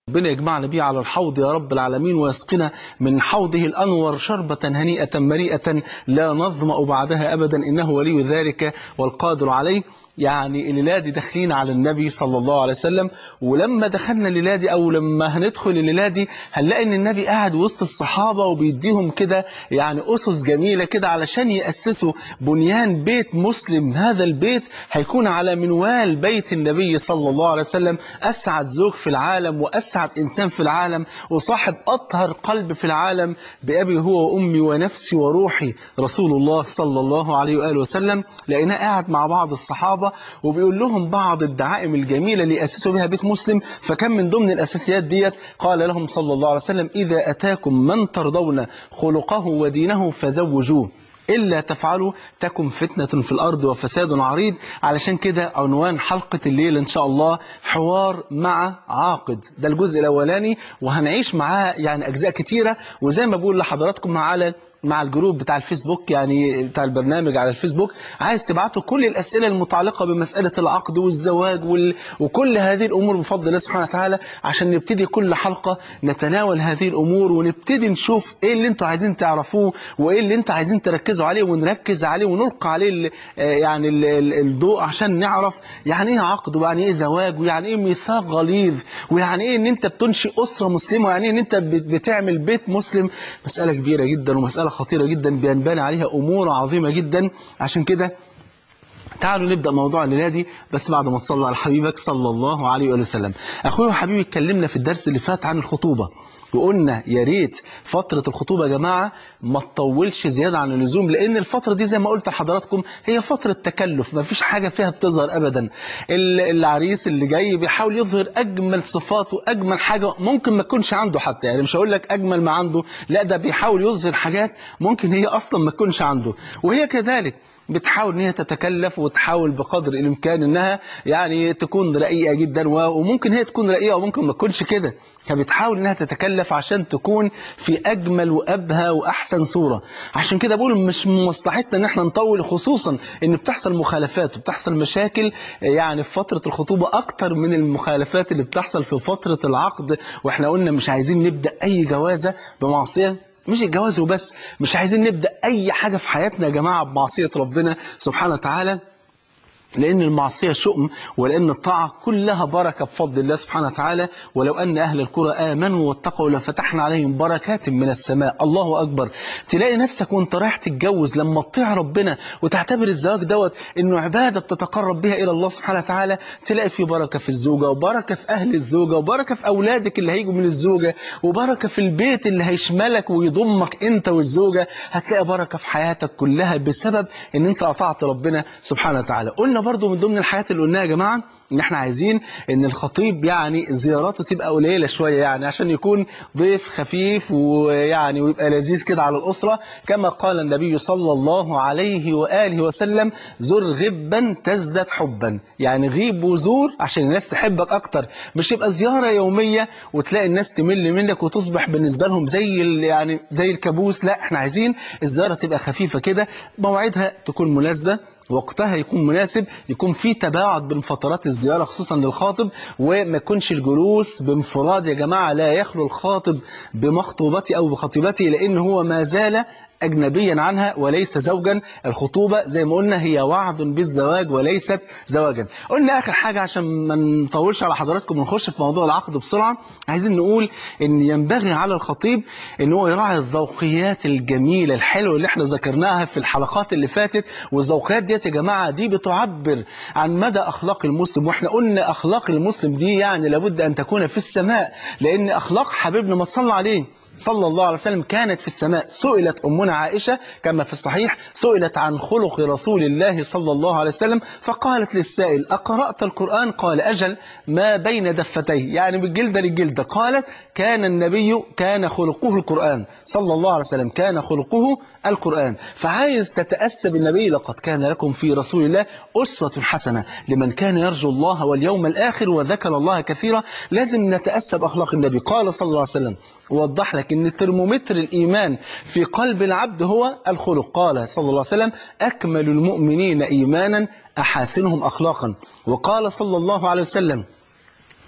ربنا يجمعنا بيه على الحوض يا رب العالمين ويسقنا من حوضه الأنور شربة هنيئة مريئة لا نظمأ بعدها أبدا إنه ولي ذلك والقادر عليه يعني الليلة دي داخلين على النبي صلى الله عليه وسلم ولما دخلنا الليلة دي أو لما هندخل الليلة دي هنلاقي إن النبي قاعد وسط الصحابة وبيديهم كده يعني أسس جميلة كده علشان يأسسوا بنيان بيت مسلم هذا البيت هيكون على منوال بيت النبي صلى الله عليه وسلم أسعد زوج في العالم وأسعد إنسان في العالم وصاحب أطهر قلب في العالم بأبي هو وأمي ونفسي وروحي رسول الله صلى الله عليه وآله وسلم لقيناه قاعد مع بعض الصحابة وبيقول لهم بعض الدعائم الجميلة اللي أسسوا بها بيت مسلم فكان من ضمن الأساسيات ديت قال لهم صلى الله عليه وسلم إذا أتاكم من ترضون خلقه ودينه فزوجوه إلا تفعلوا تكن فتنة في الأرض وفساد عريض علشان كده عنوان حلقة الليل إن شاء الله حوار مع عاقد ده الجزء الأولاني وهنعيش معاه يعني أجزاء كتيرة وزي ما بقول لحضراتكم على مع الجروب بتاع الفيسبوك يعني بتاع البرنامج على الفيسبوك عايز تبعتوا كل الأسئلة المتعلقة بمسألة العقد والزواج وال... وكل هذه الأمور بفضل الله سبحانه وتعالى عشان نبتدي كل حلقة نتناول هذه الأمور ونبتدي نشوف إيه اللي أنتوا عايزين تعرفوه وإيه اللي أنتوا عايزين تركزوا عليه ونركز عليه ونلقى عليه ال... يعني ال... ال... الضوء عشان نعرف يعني إيه عقد ويعني إيه زواج ويعني إيه ميثاق غليظ ويعني إيه إن أنت بتنشئ أسرة مسلمة ويعني إيه إن أنت بت... بتعمل بيت مسلم مسألة كبيرة جدا ومسألة خطيرة جدا بينبني عليها أمور عظيمة جدا عشان كده تعالوا نبدأ موضوع الليلة دي بس بعد ما تصلى على حبيبك صلى الله عليه وسلم أخوي وحبيبي اتكلمنا في الدرس اللي فات عن الخطوبة وقلنا يا ريت فترة الخطوبة يا جماعة ما تطولش زيادة عن اللزوم لأن الفترة دي زي ما قلت لحضراتكم هي فترة تكلف ما فيش حاجة فيها بتظهر أبدا العريس اللي جاي بيحاول يظهر أجمل صفاته أجمل حاجة ممكن ما تكونش عنده حتى يعني مش هقول لك أجمل ما عنده لا ده بيحاول يظهر حاجات ممكن هي أصلا ما تكونش عنده وهي كذلك بتحاول ان هي تتكلف وتحاول بقدر الامكان انها يعني تكون رقيقه جدا وممكن هي تكون رقيقه وممكن ما تكونش كده فبتحاول انها تتكلف عشان تكون في اجمل وابهى واحسن صوره عشان كده بقول مش من مصلحتنا ان احنا نطول خصوصا ان بتحصل مخالفات وبتحصل مشاكل يعني في فتره الخطوبه اكتر من المخالفات اللي بتحصل في فتره العقد واحنا قلنا مش عايزين نبدا اي جوازه بمعصيه مش الجواز وبس مش عايزين نبدأ أي حاجة في حياتنا يا جماعة بمعصية ربنا سبحانه وتعالى لأن المعصية شؤم ولأن الطاعة كلها بركة بفضل الله سبحانه وتعالى ولو أن أهل القرى آمنوا واتقوا لفتحنا عليهم بركات من السماء الله أكبر تلاقي نفسك وانت رايح تتجوز لما تطيع ربنا وتعتبر الزواج دوت إنه عبادة بتتقرب بها إلى الله سبحانه وتعالى تلاقي في بركة في الزوجة وبركة في أهل الزوجة وبركة في أولادك اللي هيجوا من الزوجة وبركة في البيت اللي هيشملك ويضمك أنت والزوجة هتلاقي بركة في حياتك كلها بسبب إن أنت أطعت ربنا سبحانه وتعالى قلنا قلنا برضو من ضمن الحاجات اللي قلناها يا جماعة ان احنا عايزين ان الخطيب يعني زياراته تبقى قليلة شوية يعني عشان يكون ضيف خفيف ويعني ويبقى لذيذ كده على الأسرة كما قال النبي صلى الله عليه وآله وسلم زر غبا تزداد حبا يعني غيب وزور عشان الناس تحبك أكتر مش يبقى زيارة يومية وتلاقي الناس تمل منك وتصبح بالنسبة لهم زي يعني زي الكابوس لا احنا عايزين الزيارة تبقى خفيفة كده موعدها تكون مناسبة وقتها يكون مناسب يكون في تباعد بين فترات الزيارة خصوصا للخاطب وما يكونش الجلوس بانفراد يا جماعة لا يخلو الخاطب بمخطوبته أو بخطيبته لأن هو ما زال أجنبيا عنها وليس زوجا الخطوبة زي ما قلنا هي وعد بالزواج وليست زواجا قلنا آخر حاجة عشان ما نطولش على حضراتكم ونخش في موضوع العقد بسرعة عايزين نقول إن ينبغي على الخطيب إن هو يراعي الذوقيات الجميلة الحلوة اللي احنا ذكرناها في الحلقات اللي فاتت والذوقيات ديت يا جماعة دي بتعبر عن مدى أخلاق المسلم واحنا قلنا أخلاق المسلم دي يعني لابد أن تكون في السماء لأن أخلاق حبيبنا ما تصلى عليه صلى الله عليه وسلم كانت في السماء سئلت أمنا عائشة كما في الصحيح سئلت عن خلق رسول الله صلى الله عليه وسلم فقالت للسائل أقرأت القرآن قال أجل ما بين دفتيه يعني من جلدة للجلدة قالت كان النبي كان خلقه القرآن صلى الله عليه وسلم كان خلقه القرآن فعايز تتأسى بالنبي لقد كان لكم في رسول الله أسوة حسنة لمن كان يرجو الله واليوم الآخر وذكر الله كثيرا لازم نتأسى بأخلاق النبي قال صلى الله عليه وسلم وضح لك ان ترمومتر الإيمان في قلب العبد هو الخلق قال صلى الله عليه وسلم أكمل المؤمنين إيمانا أحاسنهم أخلاقا وقال صلى الله عليه وسلم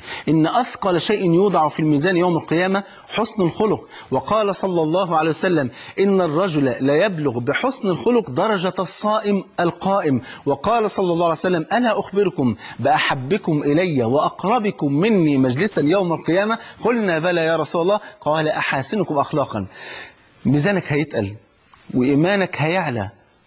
إن أثقل شيء يوضع في الميزان يوم القيامة حسن الخلق وقال صلى الله عليه وسلم إن الرجل لا يبلغ بحسن الخلق درجة الصائم القائم وقال صلى الله عليه وسلم ألا أخبركم بأحبكم إلي وأقربكم مني مجلسا يوم القيامة قلنا بلى يا رسول الله قال أحاسنكم أخلاقا ميزانك هيتقل وإيمانك هيعلى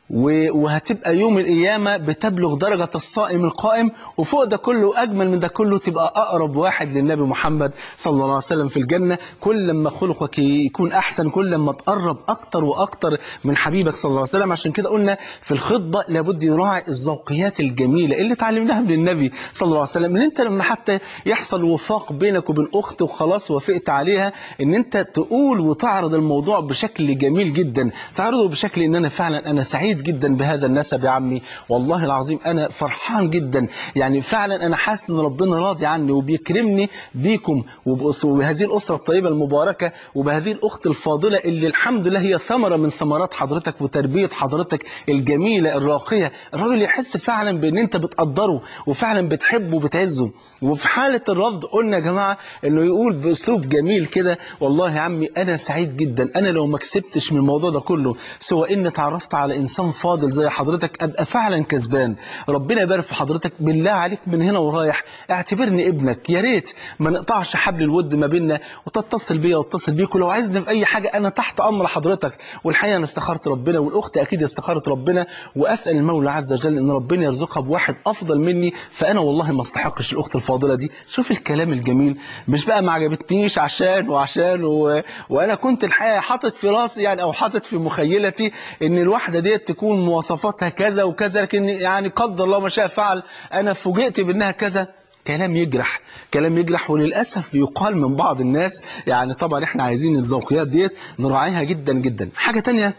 وهتبقى يوم القيامة بتبلغ درجة الصائم القائم وفوق ده كله أجمل من ده كله تبقى أقرب واحد للنبي محمد صلى الله عليه وسلم في الجنة كل ما خلقك يكون أحسن كل ما تقرب أكتر وأكتر من حبيبك صلى الله عليه وسلم عشان كده قلنا في الخطبة لابد نراعي الذوقيات الجميلة اللي اتعلمناها من النبي صلى الله عليه وسلم ان انت لما حتى يحصل وفاق بينك وبين أخت وخلاص وافقت عليها ان انت تقول وتعرض الموضوع بشكل جميل جدا تعرضه بشكل ان انا فعلا انا سعيد جدا بهذا النسب يا عمي والله العظيم أنا فرحان جدا يعني فعلا أنا حاسس أن ربنا راضي عني وبيكرمني بيكم وبهذه الأسرة الطيبة المباركة وبهذه الأخت الفاضلة اللي الحمد لله هي ثمرة من ثمرات حضرتك وتربية حضرتك الجميلة الراقية الراجل يحس فعلا بأن أنت بتقدره وفعلا بتحبه وبتعزه وفي حالة الرفض قلنا يا جماعة أنه يقول بأسلوب جميل كده والله يا عمي أنا سعيد جدا أنا لو ما كسبتش من الموضوع ده كله سواء إن تعرفت على إنسان فاضل زي حضرتك أبقى فعلا كسبان ربنا يبارك في حضرتك بالله عليك من هنا ورايح اعتبرني ابنك يا ريت ما نقطعش حبل الود ما بيننا وتتصل بيا واتصل بيك ولو عايزني في أي حاجة أنا تحت أمر حضرتك والحقيقة أنا استخرت ربنا والأخت أكيد استخرت ربنا وأسأل المولى عز وجل أن ربنا يرزقها بواحد أفضل مني فأنا والله ما استحقش الأخت الفاضلة دي شوف الكلام الجميل مش بقى ما عجبتنيش عشان وعشان و... وأنا كنت الحقيقة حاطط في راسي يعني أو حاطط في مخيلتي أن الواحدة ديت تكون مواصفاتها كذا وكذا لكن يعني قدر الله ما شاء فعل أنا فوجئت بأنها كذا كلام يجرح كلام يجرح وللأسف يقال من بعض الناس يعني طبعا احنا عايزين الذوقيات ديت نراعيها جدا جدا حاجة تانية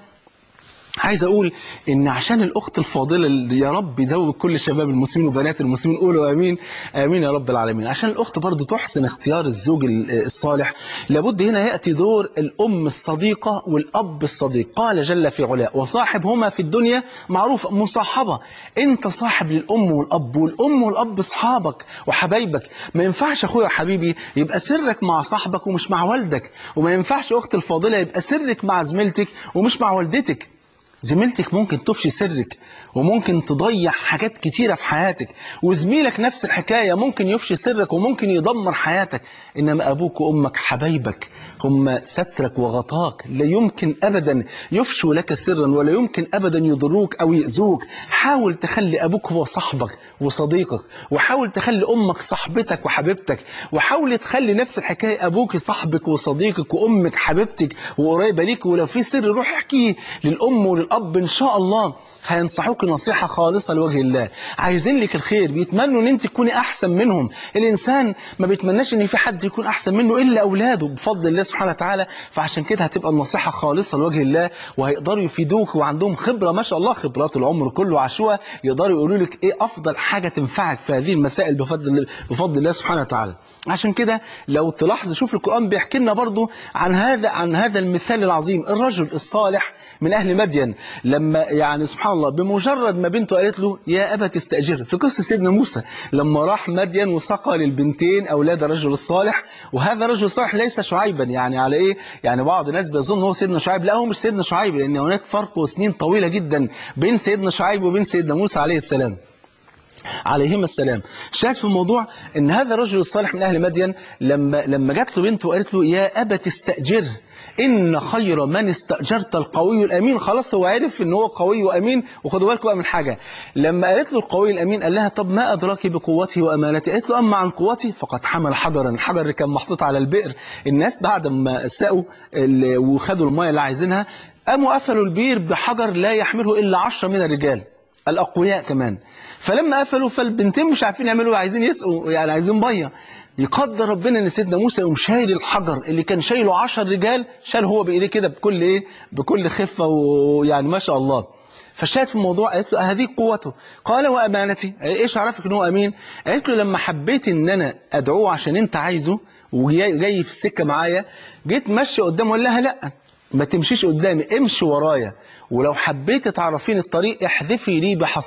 عايز أقول إن عشان الأخت الفاضلة اللي يا رب يزوج كل شباب المسلمين وبنات المسلمين قولوا آمين آمين يا رب العالمين عشان الأخت برضو تحسن اختيار الزوج الصالح لابد هنا يأتي دور الأم الصديقة والأب الصديق قال جل في علاء وصاحبهما في الدنيا معروف مصاحبة أنت صاحب للأم والأب والأم والأب أصحابك وحبايبك ما ينفعش أخويا حبيبي يبقى سرك مع صاحبك ومش مع والدك وما ينفعش أخت الفاضلة يبقى سرك مع زميلتك ومش مع والدتك زميلتك ممكن تفشي سرك وممكن تضيع حاجات كتيرة في حياتك وزميلك نفس الحكاية ممكن يفشي سرك وممكن يدمر حياتك إنما أبوك وأمك حبايبك هم سترك وغطاك لا يمكن أبدا يفشوا لك سرا ولا يمكن أبدا يضروك أو يأذوك حاول تخلي أبوك هو صاحبك وصديقك وحاول تخلي أمك صاحبتك وحبيبتك وحاول تخلي نفس الحكاية أبوك صاحبك وصديقك وأمك حبيبتك وقريبة ليك ولو في سر روح احكيه للأم وللأب إن شاء الله هينصحوك نصيحة خالصة لوجه الله عايزين لك الخير بيتمنوا ان انت تكوني احسن منهم الانسان ما بيتمناش ان في حد يكون احسن منه الا اولاده بفضل الله سبحانه وتعالى فعشان كده هتبقى النصيحة خالصة لوجه الله وهيقدروا يفيدوك وعندهم خبرة ما شاء الله خبرات العمر كله عشوة يقدروا يقولوا لك ايه افضل حاجة تنفعك في هذه المسائل بفضل بفضل الله سبحانه وتعالى عشان كده لو تلاحظ شوف القرآن بيحكي لنا برضو عن هذا عن هذا المثال العظيم الرجل الصالح من أهل مدين لما يعني سبحان الله بمجرد ما بنته قالت له يا أبا تستأجر في قصة سيدنا موسى لما راح مدين وسقى للبنتين أولاد الرجل الصالح وهذا الرجل الصالح ليس شعيبا يعني على إيه يعني بعض الناس بيظن هو سيدنا شعيب لا هو مش سيدنا شعيب لأن هناك فرق وسنين طويلة جدا بين سيدنا شعيب وبين سيدنا موسى عليه السلام عليهما السلام شاهد في الموضوع ان هذا الرجل الصالح من اهل مدين لما لما جات له بنته وقالت له يا ابا تستاجر ان خير من استاجرت القوي الامين خلاص هو عرف ان هو قوي وامين وخدوا بالكم بقى من حاجه لما قالت له القوي الامين قال لها طب ما ادراك بقوته وامانته قالت له اما عن قوتي فقد حمل حجرا الحجر اللي كان محطوط على البئر الناس بعد ما سقوا وخدوا الميه اللي عايزينها قاموا قفلوا البير بحجر لا يحمله الا عشرة من الرجال الأقوياء كمان فلما قفلوا فالبنتين مش عارفين يعملوا عايزين يسقوا يعني عايزين ميه يقدر ربنا ان سيدنا موسى يقوم شايل الحجر اللي كان شايله 10 رجال شال هو بايديه كده بكل ايه بكل خفه ويعني ما شاء الله فشاهد في الموضوع قالت له هذه قوته قال وامانتي ايش عرفك ان هو امين قالت له لما حبيت ان انا ادعوه عشان انت عايزه وجاي في السكه معايا جيت ماشي قدامه وقال لها لا ما تمشيش قدامي امشي ورايا ولو حبيت تعرفين الطريق احذفي لي بحصاه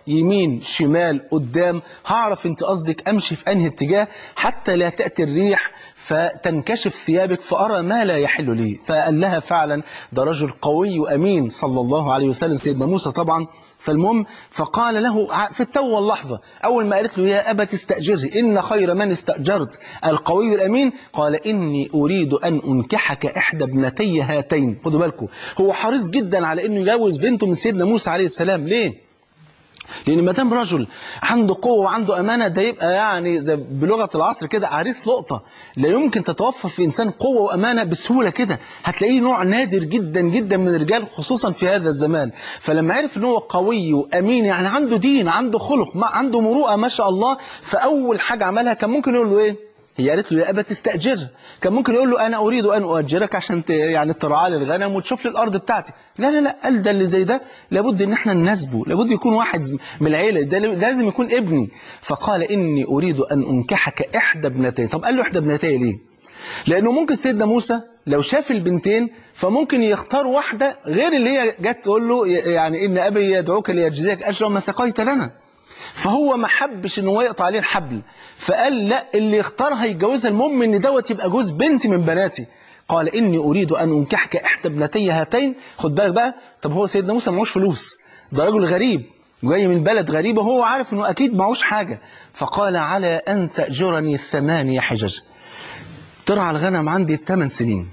يمين شمال قدام هعرف انت قصدك امشي في انهي اتجاه حتى لا تأتي الريح فتنكشف ثيابك فأرى ما لا يحل لي فقال لها فعلا ده رجل قوي وأمين صلى الله عليه وسلم سيدنا موسى طبعا فالمهم فقال له في التو واللحظة أول ما قالت له يا أبت استأجره إن خير من استأجرت القوي الأمين قال إني أريد أن أنكحك إحدى ابنتي هاتين خدوا بالكم هو حريص جدا على أنه يجوز بنته من سيدنا موسى عليه السلام ليه؟ لأن ما دام رجل عنده قوة وعنده أمانة ده يبقى يعني زي بلغة العصر كده عريس لقطة لا يمكن تتوفر في إنسان قوة وأمانة بسهولة كده هتلاقيه نوع نادر جدا جدا من الرجال خصوصا في هذا الزمان فلما عرف إن هو قوي وأمين يعني عنده دين عنده خلق ما عنده مروءة ما شاء الله فأول حاجة عملها كان ممكن يقول له إيه هي قالت له يا أبا تستأجر كان ممكن يقول له أنا أريد أن أؤجرك عشان ت... يعني ترعى لي الغنم وتشوف لي الأرض بتاعتي لا لا لا قال ده اللي زي ده لابد إن احنا نناسبه لابد يكون واحد من العيلة ده لازم يكون ابني فقال إني أريد أن أنكحك إحدى ابنتين طب قال له إحدى ابنتين ليه لأنه ممكن سيدنا موسى لو شاف البنتين فممكن يختار واحدة غير اللي هي جت تقول له يعني إن أبي يدعوك ليجزيك أجر ما سقيت لنا فهو ما حبش ان هو يقطع عليه الحبل فقال لا اللي يختارها يتجوزها المهم ان دوت يبقى جوز بنتي من بناتي قال اني اريد ان انكحك احدى ابنتي هاتين خد بالك بقى طب هو سيدنا موسى معهوش فلوس ده رجل غريب جاي من بلد غريبة وهو عارف انه اكيد معهوش حاجة فقال على ان تأجرني ثمانية حجج ترعى الغنم عندي ثمان سنين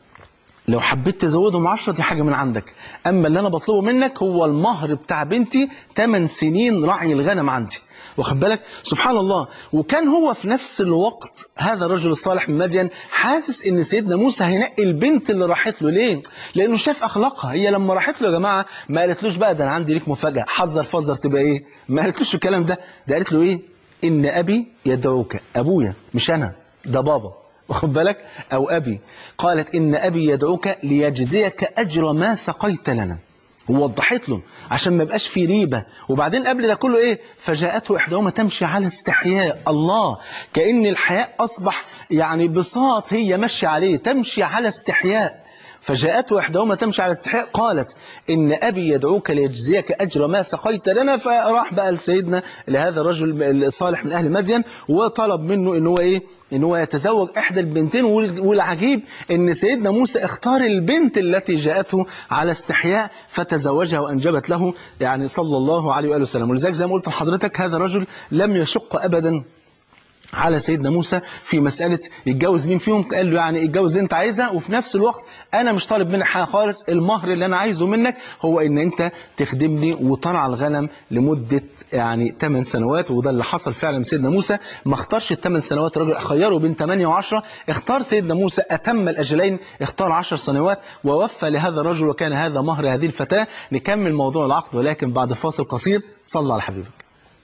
لو حبيت تزودهم 10 دي حاجة من عندك أما اللي أنا بطلبه منك هو المهر بتاع بنتي 8 سنين رعي الغنم عندي واخد بالك سبحان الله وكان هو في نفس الوقت هذا الرجل الصالح من مدين حاسس ان سيدنا موسى هينقي البنت اللي راحت له ليه لانه شاف اخلاقها هي لما راحت له يا جماعه ما قالتلوش بقى ده انا عندي ليك مفاجاه حذر فذر تبقى ايه ما قالتلوش الكلام ده ده قالت له ايه ان ابي يدعوك ابويا مش انا ده بابا واخد بالك أو أبي قالت إن أبي يدعوك ليجزيك أجر ما سقيت لنا ووضحت له عشان ما يبقاش في ريبة وبعدين قبل ده كله إيه فجاءته إحداهما تمشي على استحياء الله كأن الحياء أصبح يعني بساط هي ماشية عليه تمشي على استحياء فجاءته إحداهما تمشي على استحياء قالت إن أبي يدعوك ليجزيك أجر ما سقيت لنا فراح بقى لسيدنا لهذا الرجل الصالح من أهل مدين وطلب منه إن هو إيه إن هو يتزوج إحدى البنتين والعجيب إن سيدنا موسى اختار البنت التي جاءته على استحياء فتزوجها وأنجبت له يعني صلى الله عليه وآله وسلم ولذلك زي ما قلت لحضرتك هذا الرجل لم يشق أبدا على سيدنا موسى في مسألة يتجوز مين فيهم قال له يعني اتجوز اللي انت عايزها وفي نفس الوقت انا مش طالب منك حاجة خالص المهر اللي انا عايزه منك هو ان انت تخدمني وترعى الغنم لمدة يعني 8 سنوات وده اللي حصل فعلا من سيدنا موسى ما اختارش الثمان سنوات الراجل خيره بين 8 و10 اختار سيدنا موسى اتم الاجلين اختار 10 سنوات ووفى لهذا الرجل وكان هذا مهر هذه الفتاة نكمل موضوع العقد ولكن بعد فاصل قصير صلى على حبيبك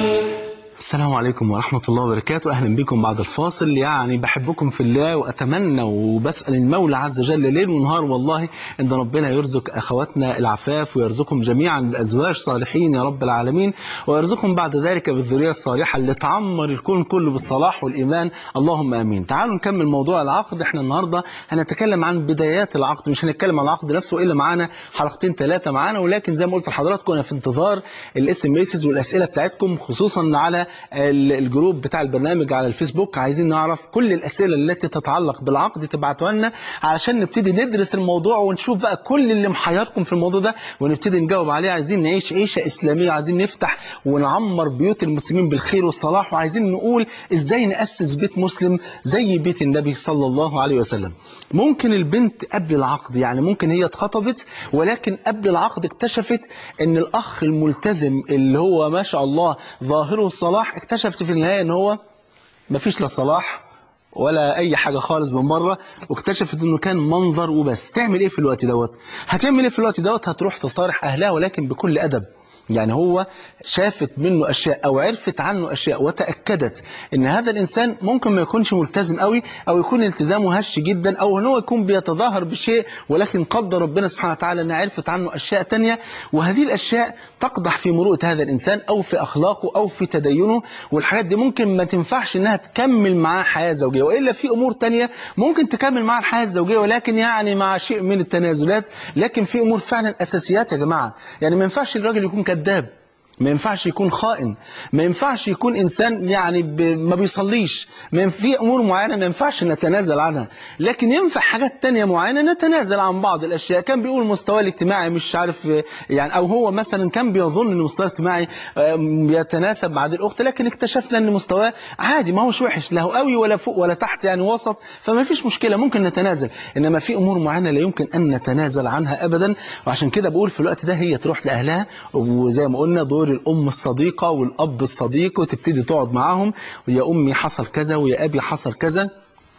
السلام عليكم ورحمة الله وبركاته أهلا بكم بعد الفاصل يعني بحبكم في الله وأتمنى وبسأل المولى عز وجل ليل ونهار والله إن ربنا يرزق أخواتنا العفاف ويرزقهم جميعا بأزواج صالحين يا رب العالمين ويرزقهم بعد ذلك بالذرية الصالحة اللي تعمر الكون كله بالصلاح والإيمان اللهم آمين تعالوا نكمل موضوع العقد احنا النهاردة هنتكلم عن بدايات العقد مش هنتكلم عن العقد نفسه إلا معانا حلقتين ثلاثة معانا ولكن زي ما قلت لحضراتكم أنا في انتظار الاس ام والأسئلة بتاعتكم خصوصا على الجروب بتاع البرنامج على الفيسبوك عايزين نعرف كل الأسئلة التي تتعلق بالعقد تبعتوها لنا علشان نبتدي ندرس الموضوع ونشوف بقى كل اللي محيركم في الموضوع ده ونبتدي نجاوب عليه عايزين نعيش عيشة إسلامية عايزين نفتح ونعمر بيوت المسلمين بالخير والصلاح وعايزين نقول إزاي نأسس بيت مسلم زي بيت النبي صلى الله عليه وسلم ممكن البنت قبل العقد يعني ممكن هي اتخطبت ولكن قبل العقد اكتشفت ان الأخ الملتزم اللي هو ما شاء الله ظاهره الصلاح اكتشفت في النهاية ان هو مفيش لا صلاح ولا اي حاجة خالص من بره واكتشفت انه كان منظر وبس تعمل ايه في الوقت دوت هتعمل ايه في الوقت دوت هتروح تصارح اهلها ولكن بكل ادب يعني هو شافت منه أشياء أو عرفت عنه أشياء وتأكدت أن هذا الإنسان ممكن ما يكونش ملتزم قوي أو يكون التزامه هش جدا أو أنه يكون بيتظاهر بشيء ولكن قدر ربنا سبحانه وتعالى أنها عرفت عنه أشياء تانية وهذه الأشياء تقدح في مروءة هذا الإنسان أو في أخلاقه أو في تدينه والحاجات دي ممكن ما تنفعش أنها تكمل معاه حياة زوجية وإلا في أمور تانية ممكن تكمل معاه الحياة الزوجية ولكن يعني مع شيء من التنازلات لكن في أمور فعلا أساسيات يا جماعة يعني ما ينفعش الراجل يكون كذاب ما ينفعش يكون خائن ما ينفعش يكون إنسان يعني ب... ما بيصليش ما ين- في أمور معينة ما ينفعش نتنازل عنها لكن ينفع حاجات تانية معينة نتنازل عن بعض الأشياء كان بيقول مستواه الاجتماعي مش عارف آه، يعني أو هو مثلا كان بيظن أن مستواه الاجتماعي آه، يتناسب مع دي الأخت لكن اكتشفنا أن مستواه عادي ما هوش وحش لا هو قوي ولا فوق ولا تحت يعني وسط فما فيش مشكلة ممكن نتنازل إنما في أمور معينة لا يمكن أن نتنازل عنها أبدا وعشان كده بقول في الوقت ده هي تروح لأهلها وزي ما قلنا دور الأم الصديقة والأب الصديق وتبتدي تقعد معاهم ويا أمي حصل كذا ويا أبي حصل كذا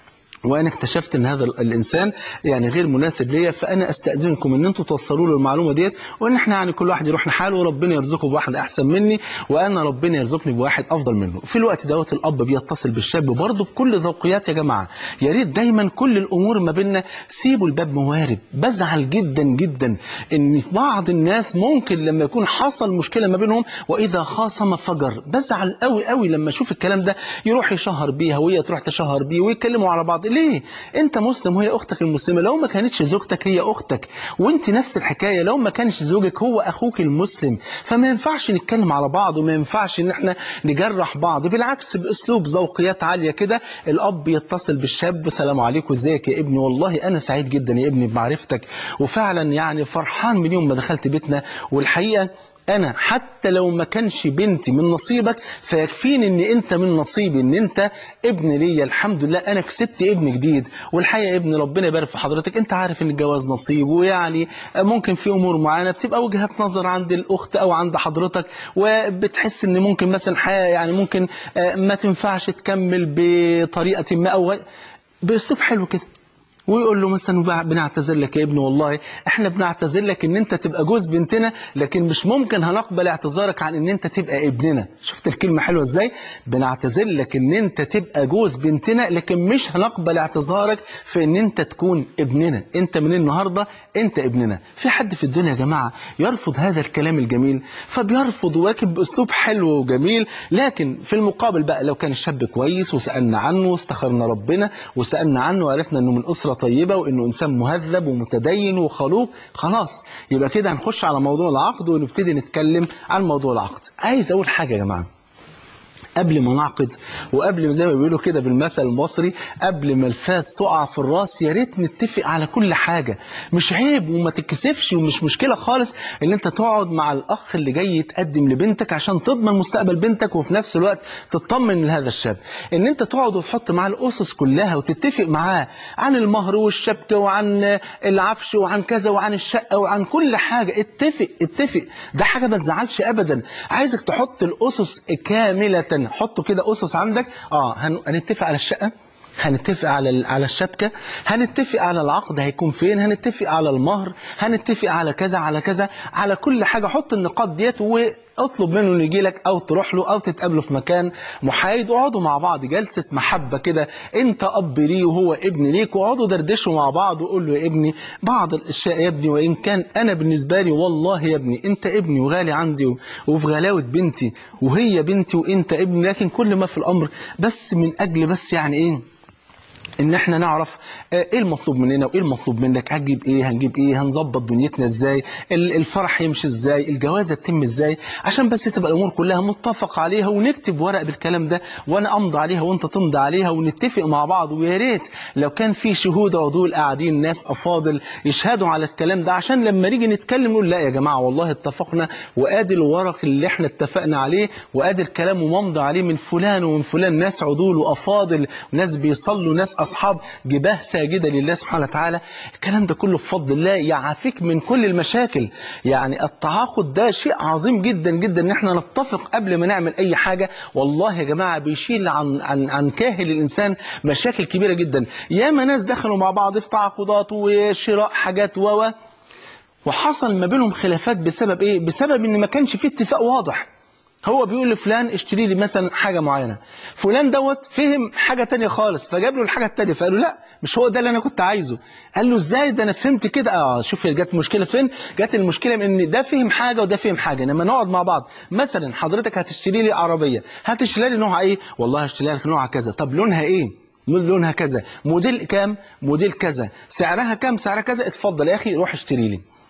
وانا اكتشفت ان هذا الانسان يعني غير مناسب ليا فانا استاذنكم ان انتم توصلوا له المعلومه ديت وان احنا يعني كل واحد يروح لحاله وربنا يرزقه بواحد احسن مني وانا ربنا يرزقني بواحد افضل منه في الوقت دوت الاب بيتصل بالشاب برضه بكل ذوقيات يا جماعه يا ريت دايما كل الامور ما بيننا سيبوا الباب موارب بزعل جدا جدا ان بعض الناس ممكن لما يكون حصل مشكله ما بينهم واذا خاصم فجر بزعل قوي قوي لما اشوف الكلام ده يروح يشهر بيها وهي تروح تشهر بيه ويتكلموا على بعض ليه انت مسلم وهي اختك المسلمه لو ما كانتش زوجتك هي اختك وانت نفس الحكايه لو ما كانش زوجك هو اخوك المسلم فما ينفعش نتكلم على بعض وما ينفعش ان احنا نجرح بعض بالعكس باسلوب ذوقيات عاليه كده الاب يتصل بالشاب سلام عليكم ازيك يا ابني والله انا سعيد جدا يا ابني بمعرفتك وفعلا يعني فرحان من يوم ما دخلت بيتنا والحقيقه انا حتى لو ما كانش بنتي من نصيبك فيكفيني ان انت من نصيبي ان انت ابن ليا الحمد لله انا كسبت ابن جديد والحقيقه يا ابني ربنا يبارك في حضرتك انت عارف ان الجواز نصيب ويعني ممكن في امور معينه بتبقى وجهات نظر عند الاخت او عند حضرتك وبتحس ان ممكن مثلا حياه يعني ممكن آه، ما تنفعش تكمل بطريقه ما او باسلوب حلو كده ويقول له مثلا بع- بنعتذر لك يا ابني والله احنا بنعتذر لك ان انت تبقى جوز بنتنا لكن مش ممكن هنقبل اعتذارك عن ان انت تبقى ابننا شفت الكلمة حلوة ازاي بنعتذر لك ان انت تبقى جوز بنتنا لكن مش هنقبل اعتذارك في ان انت تكون ابننا انت من النهاردة انت ابننا في حد في الدنيا يا جماعة يرفض هذا الكلام الجميل فبيرفض واكب باسلوب حلو وجميل لكن في المقابل بقى لو كان الشاب كويس وسألنا عنه واستخرنا ربنا وسألنا عنه وعرفنا انه من أسرة طيبة وانه انسان مهذب ومتدين وخلوق خلاص يبقى كده هنخش على موضوع العقد ونبتدي نتكلم عن موضوع العقد عايز اقول حاجة يا جماعة قبل ما نعقد وقبل ما زي ما بيقولوا كده بالمثل المصري قبل ما الفاس تقع في الراس يا ريت نتفق على كل حاجة مش عيب وما تتكسفش ومش مشكلة خالص ان انت تقعد مع الاخ اللي جاي يتقدم لبنتك عشان تضمن مستقبل بنتك وفي نفس الوقت تطمن لهذا الشاب ان انت تقعد وتحط معاه الاسس كلها وتتفق معاه عن المهر والشبكة وعن العفش وعن كذا وعن الشقة وعن كل حاجة اتفق اتفق ده حاجة ما تزعلش ابدا عايزك تحط الاسس كاملة حطوا كده اسس عندك اه هن- هنتفق على الشقة هنتفق على ال- على الشبكة هنتفق على العقد هيكون فين هنتفق على المهر هنتفق على كذا على كذا على كل حاجة حط النقاط ديت واطلب منه انه يجي لك او تروح له او تتقابلوا في مكان محايد واقعدوا مع بعض جلسة محبة كده انت اب ليه وهو ابن ليك واقعدوا دردشوا مع بعض وقول له يا ابني بعض الاشياء يا ابني وان كان انا بالنسبة لي والله يا ابني انت ابني وغالي عندي و- وفي غلاوة بنتي وهي بنتي وانت ابني لكن كل ما في الامر بس من اجل بس يعني ايه ان احنا نعرف آه، ايه المطلوب مننا وايه المطلوب منك هنجيب ايه هنجيب ايه هنظبط دنيتنا ازاي ال- الفرح يمشي ازاي الجوازه تتم ازاي عشان بس تبقى الامور كلها متفق عليها ونكتب ورق بالكلام ده وانا امضي عليها وانت تمضي عليها ونتفق مع بعض ويا ريت لو كان في شهود عضول قاعدين ناس افاضل يشهدوا على الكلام ده عشان لما نيجي نتكلم نقول لا يا جماعه والله اتفقنا وادي الورق اللي احنا اتفقنا عليه وادي الكلام وممضي عليه من فلان ومن فلان ناس عضول وافاضل ناس بيصلوا ناس اصحاب جباه ساجده لله سبحانه وتعالى الكلام ده كله بفضل الله يعافيك من كل المشاكل يعني التعاقد ده شيء عظيم جدا جدا ان احنا نتفق قبل ما نعمل اي حاجه والله يا جماعه بيشيل عن عن عن كاهل الانسان مشاكل كبيره جدا ياما ناس دخلوا مع بعض في تعاقدات وشراء حاجات و و وحصل ما بينهم خلافات بسبب ايه بسبب ان ما كانش فيه اتفاق واضح هو بيقول لفلان اشتري لي مثلا حاجة معينة فلان دوت فهم حاجة تانية خالص فجاب له الحاجة التانية فقال له لا مش هو ده اللي انا كنت عايزه قال له ازاي ده انا فهمت كده اه شوف جت المشكلة فين جت المشكلة من ان ده فهم حاجة وده فهم حاجة لما نقعد مع بعض مثلا حضرتك هتشتري لي عربية هتشتري لي نوعها ايه والله هشتري لك نوعها كذا طب لونها ايه نقول لونها كذا موديل كام موديل كذا سعرها كام سعرها كذا اتفضل يا اخي روح اشتري لي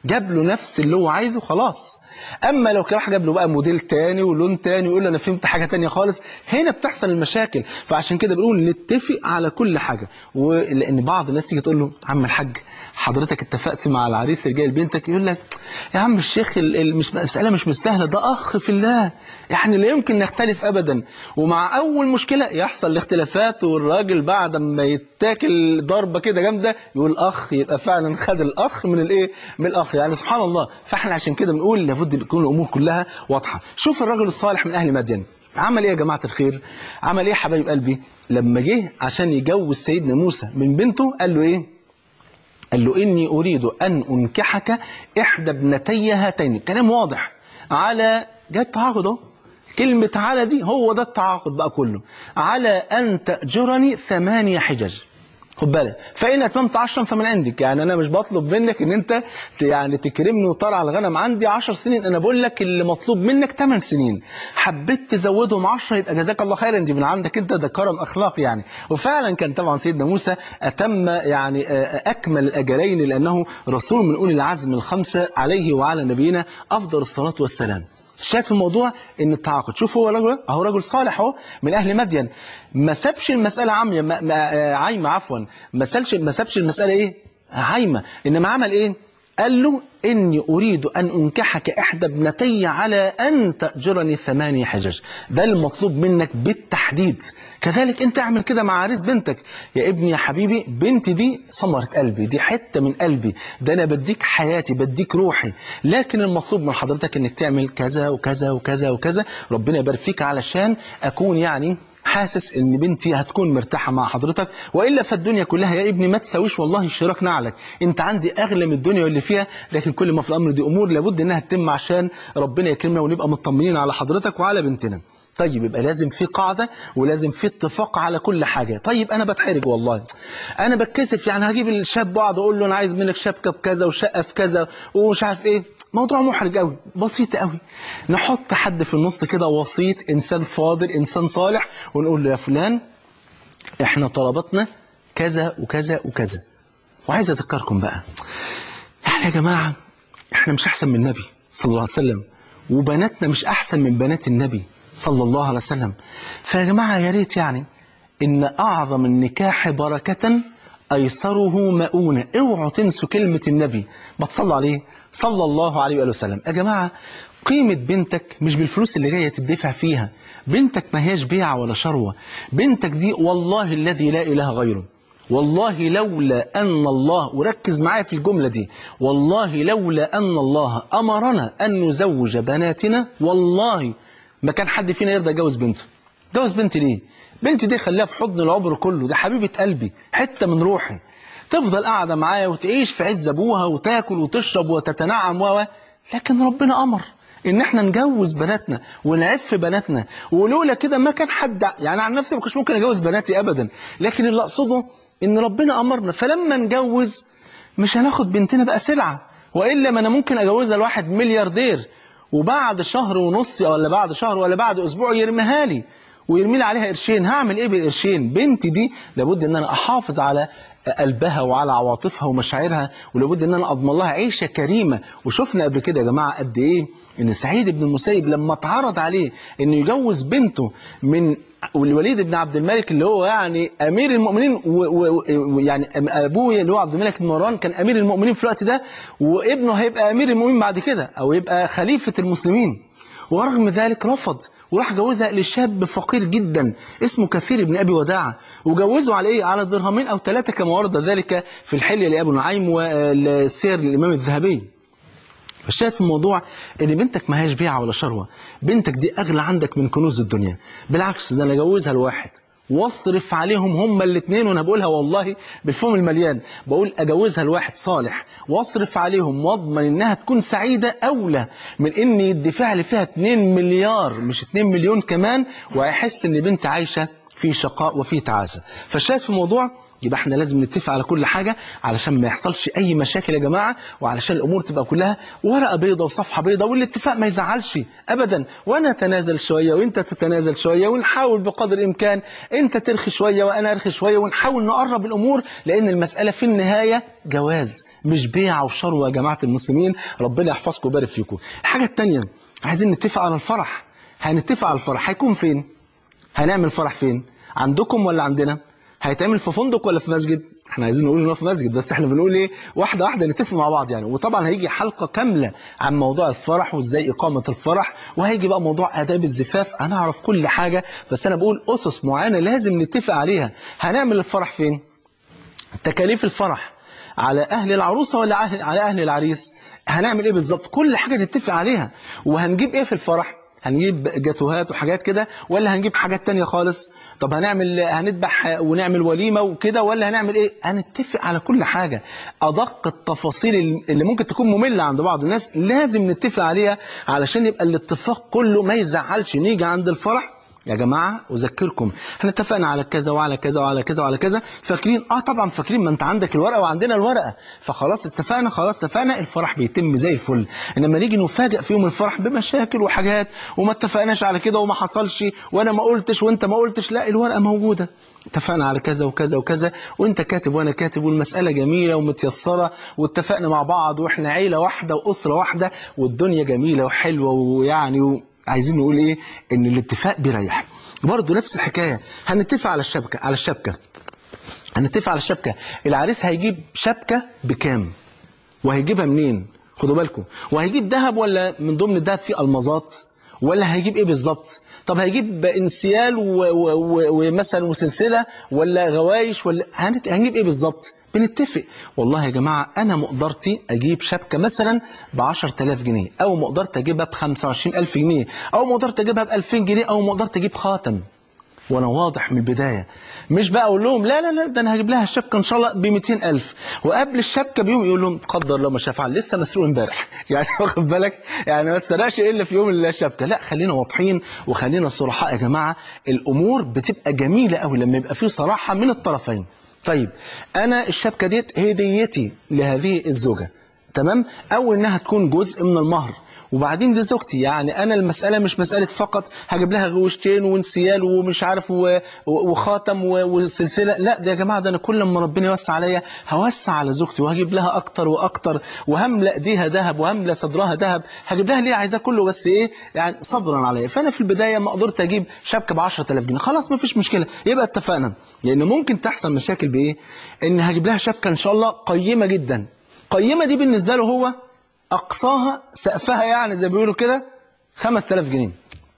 جاب له نفس اللي هو عايزه خلاص اما لو كان راح جاب له بقى موديل تاني ولون تاني ويقول له انا فهمت حاجه تانية خالص هنا بتحصل المشاكل فعشان كده بنقول نتفق على كل حاجه ولان بعض الناس تيجي تقول له عم الحاج حضرتك اتفقت مع العريس اللي جاي لبنتك يقول لك يا عم الشيخ ال- ال- مش المساله مش مستاهله ده اخ في الله يعني لا يمكن نختلف ابدا ومع اول مشكله يحصل الاختلافات والراجل بعد ما يتاكل ضربه كده جامده يقول اخ يبقى فعلا خد الاخ من الايه من الاخ يعني سبحان الله فاحنا عشان كده بنقول لابد تكون الامور كلها واضحه شوف الرجل الصالح من اهل مدين عمل ايه يا جماعه الخير عمل ايه يا حبايب قلبي لما جه عشان يجوز سيدنا موسى من بنته قال له ايه قال له إني أريد أن أنكحك إحدى ابنتي هاتين كلام واضح على جاء التعاقد اهو كلمة على دي هو ده التعاقد بقى كله على أن تأجرني ثمانية حجج خد بالك فإن أتممت عشرا فمن عندك يعني أنا مش بطلب منك إن أنت ت- يعني تكرمني وترعى الغنم عندي عشر سنين أنا بقول لك اللي مطلوب منك ثمان سنين حبيت تزودهم عشرة يبقى جزاك الله خيرا دي من عندك أنت ده كرم أخلاق يعني وفعلا كان طبعا سيدنا موسى أتم يعني آه، أكمل الأجرين لأنه رسول من أولي العزم الخمسة عليه وعلى نبينا أفضل الصلاة والسلام الشاهد في الموضوع ان التعاقد شوف هو رجل اهو رجل صالح اهو من اهل مدين ما سابش المساله عاميه ما ما آه، عايمه عفوا ما سابش ما سابش المساله ايه عايمه انما عمل ايه قال له اني اريد ان انكحك احدى ابنتي على ان تاجرني ثمانية حجج ده المطلوب منك بالتحديد كذلك انت اعمل كده مع عريس بنتك يا ابني يا حبيبي بنتي دي ثمره قلبي دي حته من قلبي ده انا بديك حياتي بديك روحي لكن المطلوب من حضرتك انك تعمل كذا وكذا وكذا وكذا ربنا يبارك فيك علشان اكون يعني حاسس ان بنتي هتكون مرتاحه مع حضرتك والا فالدنيا كلها يا ابني ما تساويش والله شراك نعلك انت عندي اغلى من الدنيا واللي فيها لكن كل ما في الامر دي امور لابد انها تتم عشان ربنا يكرمنا ونبقى مطمنين على حضرتك وعلى بنتنا طيب يبقى لازم في قاعده ولازم في اتفاق على كل حاجه طيب انا بتحرج والله انا بتكسف يعني هجيب الشاب واقعد اقول له انا عايز منك شبكه بكذا وشقه في كذا ومش عارف ايه موضوع محرج قوي بسيط قوي نحط حد في النص كده وسيط انسان فاضل انسان صالح ونقول له يا فلان احنا طلباتنا كذا وكذا وكذا وعايز اذكركم بقى احنا يا جماعه احنا مش احسن من النبي صلى الله عليه وسلم وبناتنا مش احسن من بنات النبي صلى الله عليه وسلم فيا جماعه يا ريت يعني ان اعظم النكاح بركه ايسره مؤونه اوعوا تنسوا كلمه النبي ما تصلوا عليه صلى الله عليه واله وسلم يا جماعه قيمة بنتك مش بالفلوس اللي جاية تدفع فيها بنتك ما هياش بيعة ولا شروة بنتك دي والله الذي لا إله غيره والله لولا أن الله وركز معايا في الجملة دي والله لولا أن الله أمرنا أن نزوج بناتنا والله ما كان حد فينا يرضى يجوز بنته جوز بنتي ليه بنتي دي خليها في حضن العمر كله دي حبيبة قلبي حتة من روحي تفضل قاعدة معايا وتعيش في عز أبوها وتاكل وتشرب وتتنعم و لكن ربنا أمر ان احنا نجوز بناتنا ونعف بناتنا ولولا كده ما كان حد يعني عن نفسي ما كنتش ممكن اجوز بناتي ابدا لكن اللي اقصده ان ربنا امرنا فلما نجوز مش هناخد بنتنا بقى سلعه والا ما انا ممكن اجوزها لواحد ملياردير وبعد شهر ونص ولا بعد شهر ولا بعد اسبوع يرميها لي ويرمي لي عليها قرشين هعمل ايه بالقرشين بنتي دي لابد ان انا احافظ على قلبها وعلى عواطفها ومشاعرها ولابد ان انا اضمن لها عيشه كريمه وشفنا قبل كده يا جماعه قد ايه ان سعيد بن المسيب لما اتعرض عليه انه يجوز بنته من الوليد بن عبد الملك اللي هو يعني امير المؤمنين ويعني ابوه اللي هو عبد الملك بن مروان كان امير المؤمنين في الوقت ده وابنه هيبقى امير المؤمنين بعد كده او يبقى خليفه المسلمين ورغم ذلك رفض وراح جوزها لشاب فقير جدا اسمه كثير بن ابي وداعه وجوزه على ايه على درهمين او ثلاثه كما ورد ذلك في الحليه لابو نعيم والسير للامام الذهبي الشاهد في الموضوع ان بنتك ما هيش بيعه ولا شروه بنتك دي اغلى عندك من كنوز الدنيا بالعكس ده انا اجوزها لواحد واصرف عليهم هما الاثنين وانا بقولها والله بالفم المليان بقول اجوزها لواحد صالح واصرف عليهم واضمن انها تكون سعيده اولى من ان يدفع لي فيها 2 مليار مش 2 مليون كمان وهيحس ان بنت عايشه في شقاء وفي تعاسه فالشاهد في الموضوع يبقى احنا لازم نتفق على كل حاجة علشان ما يحصلش أي مشاكل يا جماعة وعلشان الأمور تبقى كلها ورقة بيضة وصفحة بيضة والاتفاق ما يزعلش أبدا وأنا أتنازل شوية وأنت تتنازل شوية ونحاول بقدر الإمكان أنت ترخي شوية وأنا أرخي شوية ونحاول نقرب الأمور لأن المسألة في النهاية جواز مش بيع وشروة يا جماعة المسلمين ربنا يحفظكم ويبارك فيكم الحاجة التانية عايزين نتفق على الفرح هنتفق على الفرح هيكون فين هنعمل فرح فين عندكم ولا عندنا هيتعمل في فندق ولا في مسجد احنا عايزين نقول انه في مسجد بس احنا بنقول ايه واحده واحده نتفق مع بعض يعني وطبعا هيجي حلقه كامله عن موضوع الفرح وازاي اقامه الفرح وهيجي بقى موضوع اداب الزفاف هنعرف كل حاجه بس انا بقول اسس معينه لازم نتفق عليها هنعمل الفرح فين تكاليف الفرح على اهل العروسه ولا أهل على اهل العريس هنعمل ايه بالظبط كل حاجه نتفق عليها وهنجيب ايه في الفرح هنجيب جاتوهات وحاجات كده ولا هنجيب حاجات تانية خالص طب هنعمل هنذبح ونعمل وليمة وكده ولا هنعمل ايه هنتفق على كل حاجة ادق التفاصيل اللي ممكن تكون مملة عند بعض الناس لازم نتفق عليها علشان يبقى الاتفاق كله ما يزعلش نيجي عند الفرح يا جماعة أذكركم احنا اتفقنا على كذا وعلى كذا وعلى كذا وعلى كذا فاكرين اه طبعا فاكرين ما انت عندك الورقة وعندنا الورقة فخلاص اتفقنا خلاص اتفقنا الفرح بيتم زي الفل انما نيجي نفاجئ في يوم الفرح بمشاكل وحاجات وما اتفقناش على كده وما حصلش وانا ما قلتش وانت ما قلتش لا الورقة موجودة اتفقنا على كذا وكذا وكذا وانت كاتب وانا كاتب والمسألة جميلة ومتيسرة واتفقنا مع بعض واحنا عيلة واحدة وأسرة واحدة والدنيا جميلة وحلوة ويعني و... عايزين نقول ايه ان الاتفاق بيريح برضه نفس الحكايه هنتفق على الشبكه على الشبكه هنتفق على الشبكه العريس هيجيب شبكه بكام وهيجيبها منين خدوا بالكم وهيجيب ذهب ولا من ضمن الذهب فيه المظات ولا هيجيب ايه بالظبط طب هيجيب انسيال ومثلا وسلسله ولا غوايش ولا هنجيب ايه بالظبط بنتفق والله يا جماعة أنا مقدرتي أجيب شبكة مثلا ب 10000 جنيه أو مقدرت أجيبها ب 25000 جنيه أو مقدرت أجيبها ب 2000 جنيه أو مقدرت أجيب خاتم وأنا واضح من البداية مش بقى أقول لهم لا لا لا ده أنا هجيب لها الشبكة إن شاء الله ب 200000 وقبل الشبكة بيوم يقول لهم قدر الله ما شاء فعل لسه مسروق امبارح يعني واخد بالك يعني ما تسرقش إلا في يوم الشبكة لا خلينا واضحين وخلينا صرحاء يا جماعة الأمور بتبقى جميلة قوي لما يبقى في صراحة من الطرفين طيب أنا الشبكة ديت هديتي لهذه الزوجة تمام أو إنها تكون جزء من المهر وبعدين دي زوجتي يعني أنا المسألة مش مسألة فقط هجيب لها غوشتين وانسيال ومش عارف و- و- وخاتم و- وسلسلة لا ده يا جماعة ده أنا كل ما ربنا يوسع عليا هوسع على زوجتي وهجيب لها أكتر وأكتر وهملأ ايديها ذهب وهملأ صدرها ذهب هجيب لها ليه عايزاه كله بس إيه يعني صبرا عليا فأنا في البداية ما قدرت أجيب شبكة ب 10000 جنيه خلاص ما فيش مشكلة يبقى اتفقنا لأن ممكن تحصل مشاكل بإيه إن هجيب لها شبكة إن شاء الله قيمة جدا قيمة دي بالنسبة له هو أقصاها سقفها يعني زي ما بيقولوا كده 5000 جنيه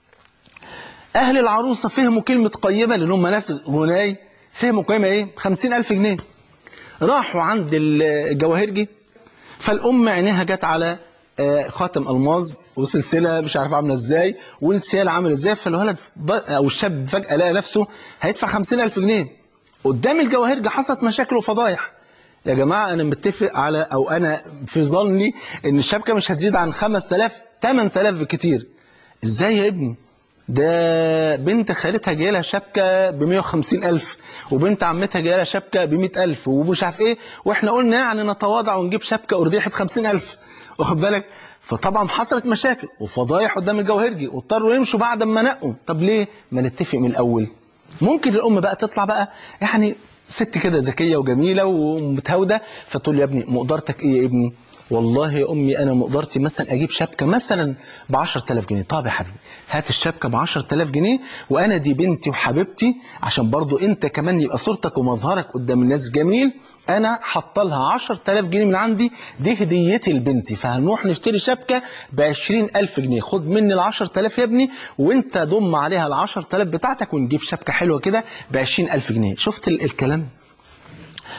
أهل العروسة فهموا كلمة قيمة لأن هم ناس غناي فهموا قيمة إيه 50000 جنيه راحوا عند الجواهرجي فالأم عينيها جت على آه، خاتم ألماظ وسلسلة مش عارف عاملة إزاي وانسيال عامل إزاي فالولد ب- أو الشاب فجأة لقى نفسه هيدفع 50000 جنيه قدام الجواهرجي حصلت مشاكل وفضايح يا جماعة أنا متفق على أو أنا في ظني إن الشبكة مش هتزيد عن 5000 8000 بالكتير إزاي يا ابني ده بنت خالتها جايه لها شبكة ب 150 ألف وبنت عمتها جايه لها شبكة ب 100 ألف ومش عارف إيه وإحنا قلنا يعني نتواضع ونجيب شبكة أرديحي ب 50 ألف واخد بالك فطبعا حصلت مشاكل وفضايح قدام الجواهرجي واضطروا يمشوا بعد ما نقوا طب ليه ما نتفق من الأول ممكن الأم بقى تطلع بقى يعني ست كده ذكية وجميلة ومتهاودة فتقول لي يا ابني مقدرتك إيه يا ابني والله يا أمي أنا مقدرتي مثلا أجيب شبكة مثلا ب 10000 جنيه طب يا حبيبي هات الشبكة ب 10000 جنيه وأنا دي بنتي وحبيبتي عشان برضو أنت كمان يبقى صورتك ومظهرك قدام الناس جميل أنا حاطه لها 10000 جنيه من عندي دي هديتي لبنتي فهنروح نشتري شبكة ب 20000 جنيه خد مني ال 10000 يا ابني وأنت ضم عليها ال 10000 بتاعتك ونجيب شبكة حلوة كده ب 20000 جنيه شفت ال- الكلام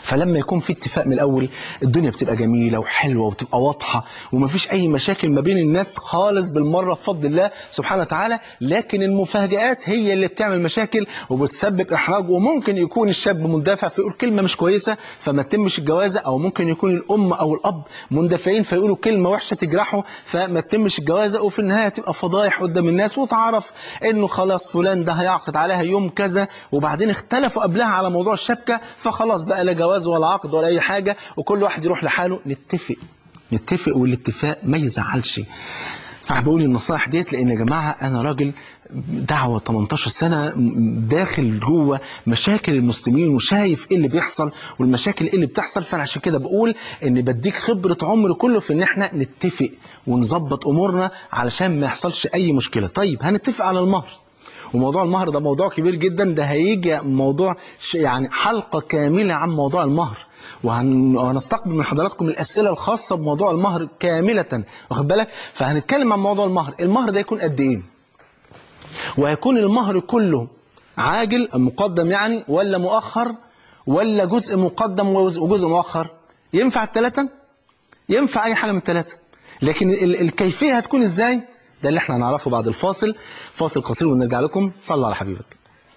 فلما يكون في اتفاق من الاول الدنيا بتبقى جميله وحلوه وتبقى واضحه ومفيش اي مشاكل ما بين الناس خالص بالمره بفضل الله سبحانه وتعالى لكن المفاجآت هي اللي بتعمل مشاكل وبتسبب احراج وممكن يكون الشاب مندفع فيقول كلمه مش كويسه فما تتمش الجوازه او ممكن يكون الام او الاب مندفعين فيقولوا كلمه وحشه تجرحه فما تتمش الجوازه وفي النهايه تبقى فضايح قدام الناس وتعرف انه خلاص فلان ده هيعقد عليها يوم كذا وبعدين اختلفوا قبلها على موضوع الشبكه فخلاص بقى لا جواز ولا عقد ولا اي حاجه وكل واحد يروح لحاله نتفق نتفق والاتفاق ما يزعلش انا بقول النصائح ديت لان يا جماعه انا راجل دعوه 18 سنه داخل جوه مشاكل المسلمين وشايف ايه اللي بيحصل والمشاكل ايه اللي بتحصل فانا عشان كده بقول ان بديك خبره عمر كله في ان احنا نتفق ونظبط امورنا علشان ما يحصلش اي مشكله طيب هنتفق على المهر وموضوع المهر ده موضوع كبير جدا ده هيجي موضوع ش- يعني حلقه كامله عن موضوع المهر وهن- وهنستقبل من حضراتكم الاسئله الخاصه بموضوع المهر كامله واخد بالك فهنتكلم عن موضوع المهر المهر ده يكون قد ايه ويكون المهر كله عاجل مقدم يعني ولا مؤخر ولا جزء مقدم وجزء مؤخر ينفع الثلاثة ينفع أي حاجة من الثلاثة لكن ال- الكيفية هتكون إزاي ده اللي احنا هنعرفه بعد الفاصل فاصل قصير ونرجع لكم صلوا على حبيبك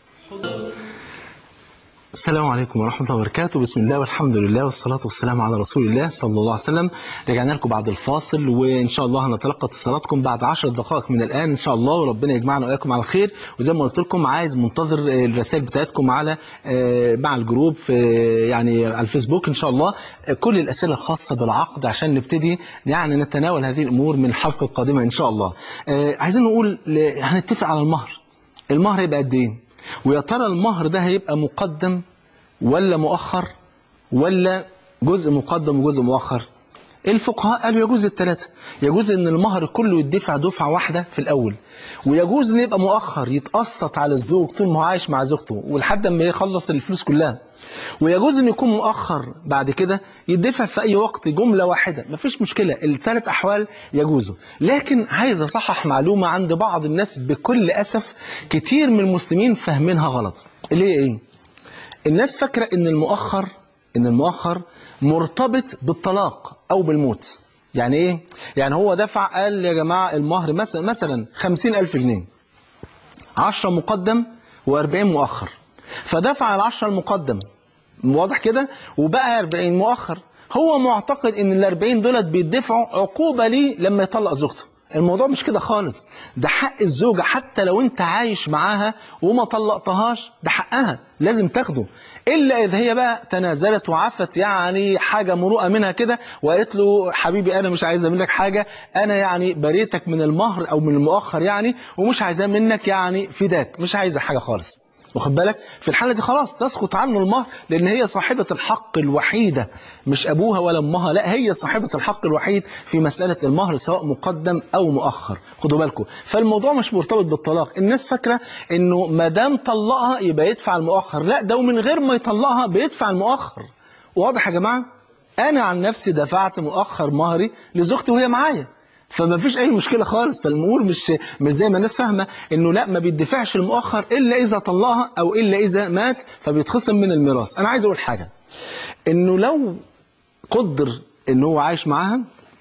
السلام عليكم ورحمة الله وبركاته بسم الله والحمد لله والصلاة والسلام على رسول الله صلى الله عليه وسلم رجعنا لكم بعد الفاصل وإن شاء الله هنتلقى اتصالاتكم بعد 10 دقائق من الآن إن شاء الله وربنا يجمعنا وإياكم على خير وزي ما قلت لكم عايز منتظر آه، الرسائل بتاعتكم على آه، مع الجروب في يعني على الفيسبوك إن شاء الله آه، كل الأسئلة الخاصة بالعقد عشان نبتدي يعني نتناول هذه الأمور من الحلقة القادمة إن شاء الله آه، عايزين نقول ل- هنتفق على المهر المهر يبقى قد إيه ويا ترى المهر ده هيبقى مقدم ولا مؤخر ولا جزء مقدم وجزء مؤخر الفقهاء قالوا يجوز الثلاثة يجوز ان المهر كله يدفع دفعة واحدة في الاول ويجوز ان يبقى مؤخر يتقسط على الزوج طول ما هو عايش مع زوجته ولحد ما يخلص الفلوس كلها ويجوز ان يكون مؤخر بعد كده يدفع في اي وقت جملة واحدة مفيش مشكلة الثلاث احوال يجوزوا لكن عايز اصحح معلومة عند بعض الناس بكل اسف كتير من المسلمين فاهمينها غلط اللي هي ايه الناس فاكرة ان المؤخر ان المؤخر مرتبط بالطلاق او بالموت يعني ايه يعني هو دفع قال يا جماعة المهر مثلا مثلا خمسين الف جنيه عشرة مقدم واربعين مؤخر فدفع العشرة المقدم واضح كده وبقى 40 مؤخر هو معتقد ان ال 40 دولت بيدفعوا عقوبة ليه لما يطلق زوجته الموضوع مش كده خالص ده حق الزوجة حتى لو انت عايش معاها وما طلقتهاش ده حقها لازم تاخده إلا إذا هي بقى تنازلت وعفت يعني حاجة مروءة منها كده وقالت له حبيبي أنا مش عايزة منك حاجة أنا يعني بريتك من المهر أو من المؤخر يعني ومش عايزاه منك يعني فداك مش عايزة حاجة خالص واخد بالك في الحالة دي خلاص تسقط عنه المهر لأن هي صاحبة الحق الوحيدة مش أبوها ولا أمها لا هي صاحبة الحق الوحيد في مسألة المهر سواء مقدم أو مؤخر خدوا بالكم فالموضوع مش مرتبط بالطلاق الناس فاكرة إنه ما دام طلقها يبقى يدفع المؤخر لا ده ومن غير ما يطلقها بيدفع المؤخر واضح يا جماعة أنا عن نفسي دفعت مؤخر مهري لزوجتي وهي معايا فما فيش اي مشكله خالص فالامور مش مش زي ما الناس فاهمه انه لا ما بيدفعش المؤخر الا اذا طلقها او الا اذا مات فبيتخصم من الميراث انا عايز اقول حاجه انه لو قدر ان هو عايش معاها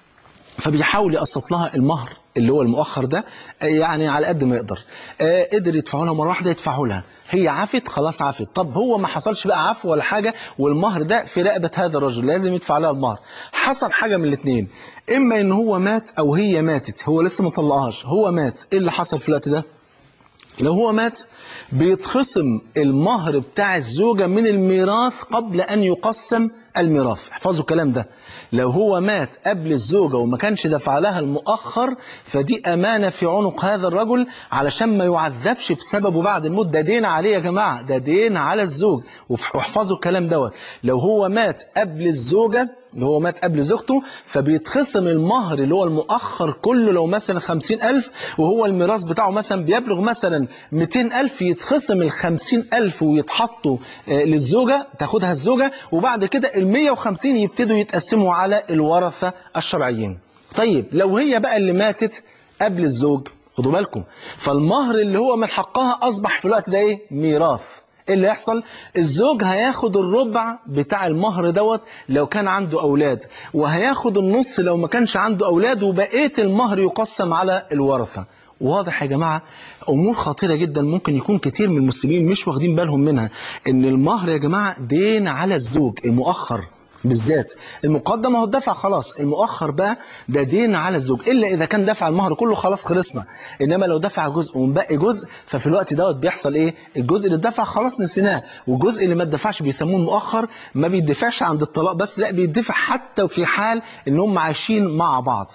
فبيحاول يقسط لها المهر اللي هو المؤخر ده آه، يعني على قد ما يقدر آه، قدر يدفعه لها مره واحده يدفعه لها هي عفت خلاص عفت طب هو ما حصلش بقى عفو ولا حاجه والمهر ده في رقبه هذا الرجل لازم يدفع لها المهر حصل حاجه من الاثنين اما ان هو مات او هي ماتت هو لسه ما طلقهاش هو مات ايه اللي حصل في الوقت ده لو هو مات بيتخصم المهر بتاع الزوجة من الميراث قبل أن يقسم الميراث احفظوا الكلام ده لو هو مات قبل الزوجة وما كانش دفع لها المؤخر فدي أمانة في عنق هذا الرجل علشان ما يعذبش بسببه بعد الموت ده دين عليه يا جماعة ده دين على الزوج وف- واحفظوا الكلام دوت لو هو مات قبل الزوجة اللي هو مات قبل زوجته فبيتخصم المهر اللي هو المؤخر كله لو مثلا خمسين ألف وهو الميراث بتاعه مثلا بيبلغ مثلا ميتين ألف يتخصم الخمسين ألف ويتحطوا آه، للزوجة تاخدها الزوجة وبعد كده المية وخمسين يبتدوا يتقسموا على الورثة الشرعيين طيب لو هي بقى اللي ماتت قبل الزوج خدوا بالكم فالمهر اللي هو من حقها أصبح في الوقت ده إيه ميراث ايه اللي يحصل الزوج هياخد الربع بتاع المهر دوت لو كان عنده اولاد وهياخد النص لو ما كانش عنده اولاد وبقيه المهر يقسم على الورثه واضح يا جماعة أمور خطيرة جدا ممكن يكون كتير من المسلمين مش واخدين بالهم منها إن المهر يا جماعة دين على الزوج المؤخر بالذات المقدم هو الدفع خلاص المؤخر بقى ده دين على الزوج إلا إذا كان دفع المهر كله خلاص خلصنا إنما لو دفع جزء ومبقي جزء ففي الوقت دوت بيحصل إيه الجزء اللي اتدفع خلاص نسيناه والجزء اللي ما اتدفعش بيسموه المؤخر ما بيدفعش عند الطلاق بس لا بيدفع حتى في حال إن هم عايشين مع بعض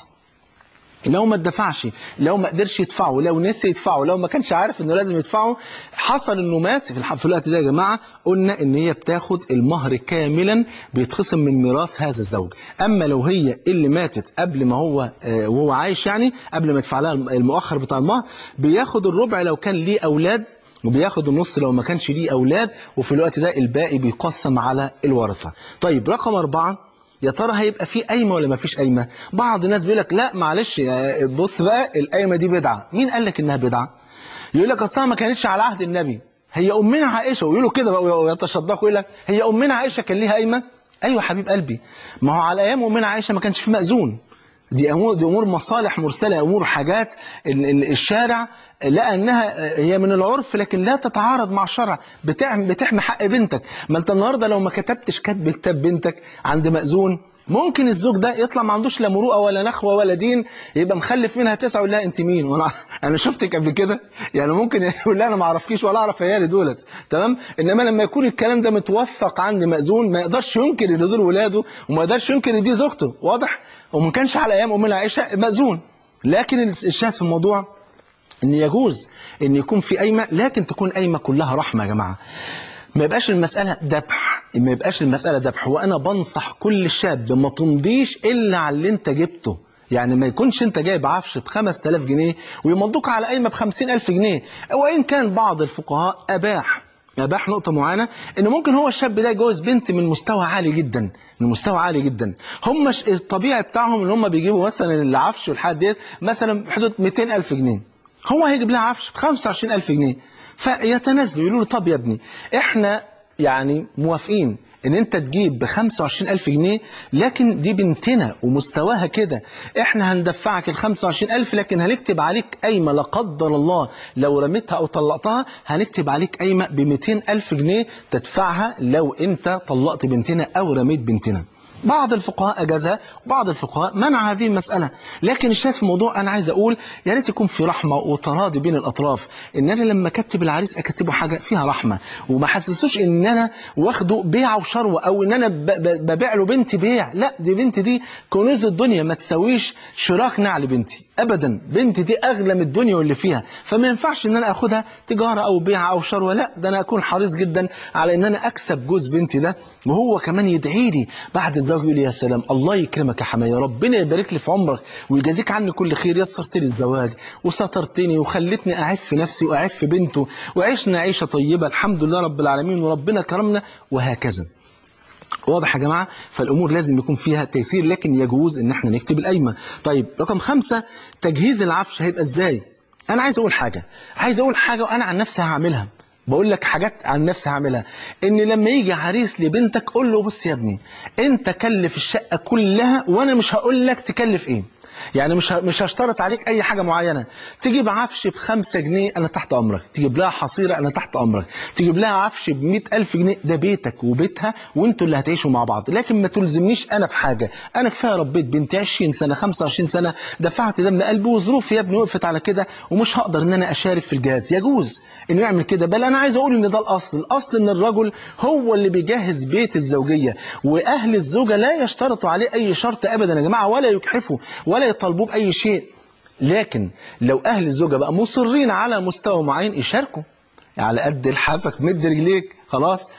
لو ما اتدفعش لو ما قدرش يدفعه لو نسي يدفعه لو ما كانش عارف انه لازم يدفعه حصل انه مات في, الح... في الوقت ده يا جماعه قلنا ان هي بتاخد المهر كاملا بيتخصم من ميراث هذا الزوج اما لو هي اللي ماتت قبل ما هو آه وهو عايش يعني قبل ما يدفع لها المؤخر بتاع المهر بياخد الربع لو كان ليه اولاد وبياخد النص لو ما كانش ليه اولاد وفي الوقت ده الباقي بيقسم على الورثه طيب رقم أربعة يا ترى هيبقى في قايمه ولا ما فيش قايمه بعض الناس بيقول لك لا معلش بص بقى القايمه دي بدعه مين قال لك انها بدعه يقول لك اصلها ما كانتش على عهد النبي هي امنا عائشه ويقولوا كده بقى ويتشدقوا يقول لك هي امنا عائشه كان ليها قايمه ايوه حبيب قلبي ما هو على ايام امنا عائشه ما كانش في مأذون دي امور دي امور مصالح مرسله امور حاجات الشارع لقى انها هي من العرف لكن لا تتعارض مع الشرع بتحمي بتحمي حق بنتك ما انت النهارده لو ما كتبتش كتب كتاب بنتك عند مأذون ممكن الزوج ده يطلع ما عندوش لا مروءه ولا نخوه ولا دين يبقى مخلف منها تسعه يقول لها انت مين وانا انا شفتك قبل كده يعني ممكن يقول لها انا ما اعرفكيش ولا اعرف عيالي دولت تمام انما لما يكون الكلام ده متوثق عند مأذون ما يقدرش ينكر ان دول ولاده وما يقدرش ينكر ان دي زوجته واضح وما كانش على ايام امنا عائشه مأذون لكن الشاهد في الموضوع ان يجوز ان يكون في قايمه لكن تكون قايمه كلها رحمه يا جماعه ما يبقاش المسألة ذبح ما يبقاش المسألة ذبح وأنا بنصح كل شاب ما تمضيش إلا على اللي أنت جبته يعني ما يكونش أنت جايب عفش ب 5000 جنيه ويمضوك على قايمة ب 50000 جنيه وإن كان بعض الفقهاء أباح أباح نقطة معينة إن ممكن هو الشاب ده يجوز بنت من مستوى عالي جدا من مستوى عالي جدا هم الطبيعي بتاعهم إن هم بيجيبوا مثلا العفش والحاجات ديت مثلا بحدود 200000 جنيه هو هيجيب لها عفش ب 25000 جنيه فيتنازلوا يقولوا له طب يا ابني احنا يعني موافقين ان انت تجيب ب 25000 جنيه لكن دي بنتنا ومستواها كده احنا هندفعك ال 25000 لكن هنكتب عليك قايمه لا قدر الله لو رميتها او طلقتها هنكتب عليك قايمه ب 200000 جنيه تدفعها لو انت طلقت بنتنا او رميت بنتنا بعض الفقهاء أجازها وبعض الفقهاء منع هذه المسألة لكن الشاهد في الموضوع أنا عايز أقول يا ريت يكون في رحمة وتراضي بين الأطراف إن أنا لما أكتب العريس أكتبه حاجة فيها رحمة وما حسسوش إن أنا واخده بيع وشروة أو إن أنا ببيع له بنتي بيع لا دي بنتي دي كنوز الدنيا ما تساويش شراك نعل بنتي أبدا بنتي دي أغلى من الدنيا واللي فيها فما ينفعش إن أنا أخدها تجارة أو بيع أو شروة لا ده أنا أكون حريص جدا على إن أنا أكسب جوز بنتي ده وهو كمان يدعي لي بعد الزواج يقول لي يا سلام الله يكرمك يا حماية ربنا يبارك لي في عمرك ويجازيك عني كل خير يسرت لي الزواج وسترتني وخلتني أعف في نفسي وأعف في بنته وعشنا عيشة طيبة الحمد لله رب العالمين وربنا كرمنا وهكذا واضح يا جماعة فالأمور لازم يكون فيها تيسير لكن يجوز إن احنا نكتب القايمة طيب رقم خمسة تجهيز العفش هيبقى إزاي أنا عايز أقول حاجة عايز أقول حاجة وأنا عن نفسي هعملها بقول لك حاجات عن نفسي هعملها ان لما يجي عريس لبنتك قول له بص يا ابني انت كلف الشقه كلها وانا مش هقول لك تكلف ايه يعني مش مش هشترط عليك اي حاجه معينه تجيب عفش ب 5 جنيه انا تحت امرك تجيب لها حصيره انا تحت امرك تجيب لها عفش ب 100000 جنيه ده بيتك وبيتها وانتوا اللي هتعيشوا مع بعض لكن ما تلزمنيش انا بحاجه انا كفايه ربيت بنتي 20 سنه 25 سنه دفعت دم قلبي وظروفي يا ابني وقفت على كده ومش هقدر ان انا اشارك في الجهاز يجوز انه يعمل كده بل انا عايز اقول ان ده الاصل الاصل ان الرجل هو اللي بيجهز بيت الزوجيه واهل الزوجه لا يشترطوا عليه اي شرط ابدا يا جماعه ولا يجحفوا ولا يطالبوه باي شيء لكن لو أهل الزوجة بقى مصرين على مستوى معين يشاركوا على قد لحافك مد رجليك خلاص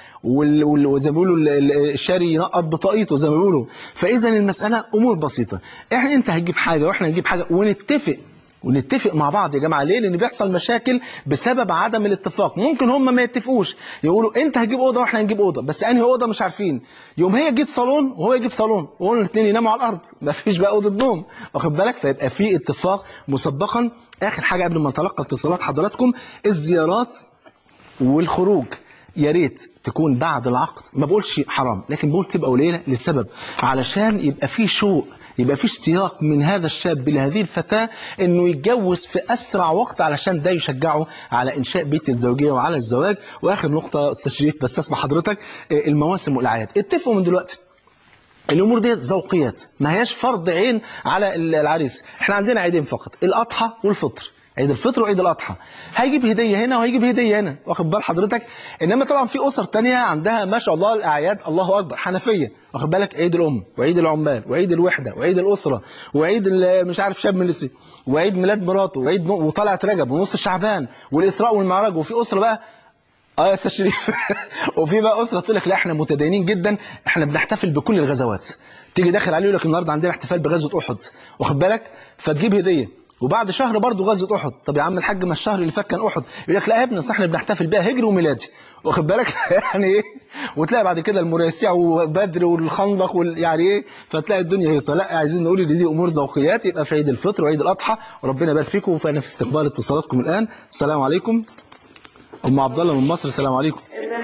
وزي ما بيقولوا الشاري ينقط بطاقيته زي ما بيقولوا فإذا المسألة أمور بسيطة إحنا أنت هتجيب حاجة وإحنا هنجيب حاجة ونتفق ونتفق مع بعض يا جماعة ليه؟ لأن بيحصل مشاكل بسبب عدم الاتفاق ممكن هم ما يتفقوش يقولوا أنت هتجيب أوضة وإحنا هنجيب أوضة بس أنهي أوضة مش عارفين يوم هي تجيب صالون وهو يجيب صالون وهم الاثنين يناموا على الأرض ما فيش بقى أوضة نوم واخد بالك فيبقى في اتفاق مسبقا آخر حاجة قبل ما نتلقى اتصالات حضراتكم الزيارات والخروج يا ريت تكون بعد العقد ما بقولش حرام لكن بقول تبقى قليله لسبب علشان يبقى في شوق يبقى في اشتياق من هذا الشاب لهذه الفتاة انه يتجوز في اسرع وقت علشان ده يشجعه على انشاء بيت الزوجية وعلى الزواج واخر نقطة استاذ شريف بستسمع حضرتك آه، المواسم والاعياد اتفقوا من دلوقتي الامور دي ذوقيات ما هياش فرض عين على العريس احنا عندنا عيدين فقط الاضحى والفطر عيد الفطر وعيد الاضحى هيجيب هديه هنا وهيجيب هديه هنا واخد بال حضرتك انما طبعا في اسر تانية عندها ما شاء الله الاعياد الله اكبر حنفيه واخد بالك عيد الام وعيد العمال وعيد الوحده وعيد الاسره وعيد ال- مش عارف شاب من لسه وعيد ميلاد مراته وعيد ن- وطلعت رجب ونص شعبان والاسراء والمعراج وفي اسره بقى اه يا استاذ شريف وفي بقى اسره تقول لك لا احنا متدينين جدا احنا بنحتفل بكل الغزوات تيجي داخل عليه يقول لك النهارده عندنا احتفال بغزوه احد واخد بالك فتجيب هديه وبعد شهر برضه غزوه احد طب يا عم الحاج ما الشهر اللي فات كان احد يقول لك لا يا ابني أصل احنا بنحتفل بيها هجري وميلادي واخد بالك يعني ايه وتلاقي بعد كده المريسيع وبدر والخندق وال... يعني ايه فتلاقي الدنيا هيصه لا عايزين نقول ان دي امور ذوقيات يبقى في عيد الفطر وعيد الاضحى وربنا يبارك فيكم فانا في استقبال اتصالاتكم الان السلام عليكم ام عبد الله من مصر السلام عليكم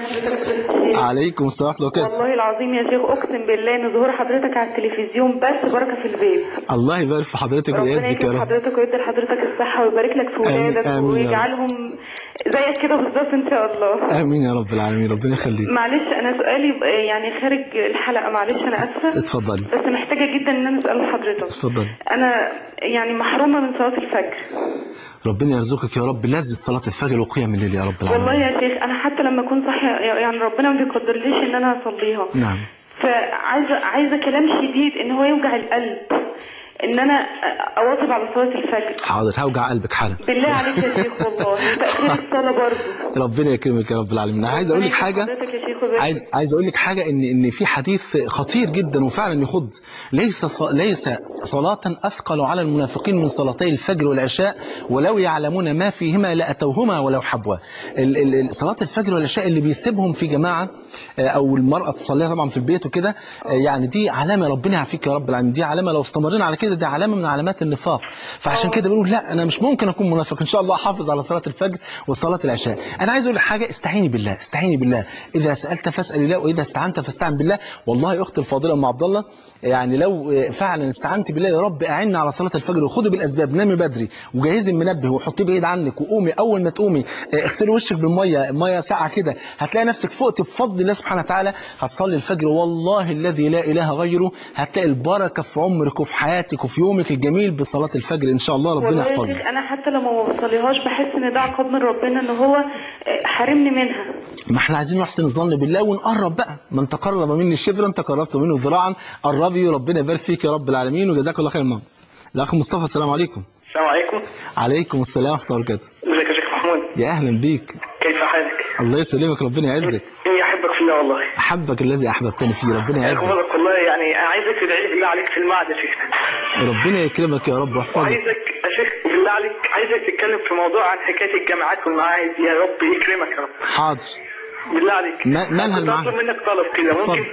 عليكم السلام ورحمه الله وبركاته والله العظيم يا شيخ اقسم بالله ان ظهور حضرتك على التلفزيون بس بركه في البيت الله يبارك في حضرتك ربنا ويعزك يا يكرم رب حضرتك ويدي لحضرتك الصحه ويبارك لك في آمين، ولادك آمين يا رب. ويجعلهم زيك كده بالظبط ان شاء الله امين يا رب العالمين ربنا يخليك معلش انا سؤالي ب- يعني خارج الحلقه معلش انا اسفه اتفضلي بس محتاجه جدا ان انا اسال حضرتك اتفضلي انا يعني محرومه من صلاه الفجر ربنا يرزقك يا رب لذة صلاة الفجر وقيام الليل يا رب والله العالمين يا شيخ انا حتى لما اكون صاحيه يعني ربنا ما بيقدرليش ان انا اصليها نعم فعايزه عايزه كلام شديد ان هو يوجع القلب ان انا اواظب على صلاه الفجر حاضر هوجع قلبك حالا بالله عليك يا شيخ والله وتاخير الصلاه برضه ربنا يكرمك يا رب العالمين انا عايز اقول لك ربنا حاجه يكرم حضرتك يا شيخ ويبارك عايز فيك. عايز اقول لك حاجه ان ان في حديث خطير جدا وفعلا يخض ليس ص- ليس صلاه اثقل على المنافقين من صلاتي الفجر والعشاء ولو يعلمون ما فيهما لاتوهما ولو حبوا ال- ال- ال- صلاه الفجر والعشاء اللي بيسيبهم في جماعه آه، او المراه تصليها طبعا في البيت وكده آه، يعني دي علامه ربنا يعافيك يا رب العالمين دي علامه لو استمرينا على كده دي علامه من علامات النفاق فعشان كده بنقول لا انا مش ممكن اكون منافق ان شاء الله احافظ على صلاه الفجر وصلاه العشاء انا عايز اقول لك حاجه استعيني بالله استعيني بالله اذا سالت فاسال الله واذا استعنت فاستعن بالله والله يا اختي الفاضله ام عبد الله يعني لو آه، فعلا استعنت بالله يا رب اعنا على صلاه الفجر وخدي بالاسباب نامي بدري وجهزي المنبه وحطيه بعيد عنك وقومي اول ما تقومي آه، اغسلي وشك بالميه ميه ساقعه كده هتلاقي نفسك فقت بفضل الله سبحانه وتعالى هتصلي الفجر والله الذي لا اله غيره هتلاقي البركه في عمرك وفي حياتك وفي يومك الجميل بصلاه الفجر ان شاء الله ربنا والله يا يحفظك شيخ انا حتى لما ما بصليهاش بحس ان ده عقاب من ربنا ان هو آه، حارمني منها ما احنا عايزين نحسن الظن بالله ونقرب بقى من تقرب مني شبرا تقربت منه ذراعا قربي وربنا يبارك فيك يا رب العالمين وجزاك الله خير مام الاخ مصطفى السلام عليكم السلام عليكم عليكم السلام ورحمه الله وبركاته ازيك يا شيخ محمود يا اهلا بيك كيف حالك الله يسلمك ربنا يعزك اني احبك في الله والله احبك الذي احببتني فيه ربنا يعزك اخبرك والله يعني انا عايزك تدعي لي بالله عليك في المعدة يا شيخ ربنا يكرمك يا رب ويحفظك وعايزك يا شيخ بالله عليك عايزك تتكلم في موضوع عن حكايه الجامعات والمعاهد يا رب يكرمك يا رب حاضر بالله عليك ما- مالها كنت المعاهد؟ اطلب منك طلب كده اتفضل. ممكن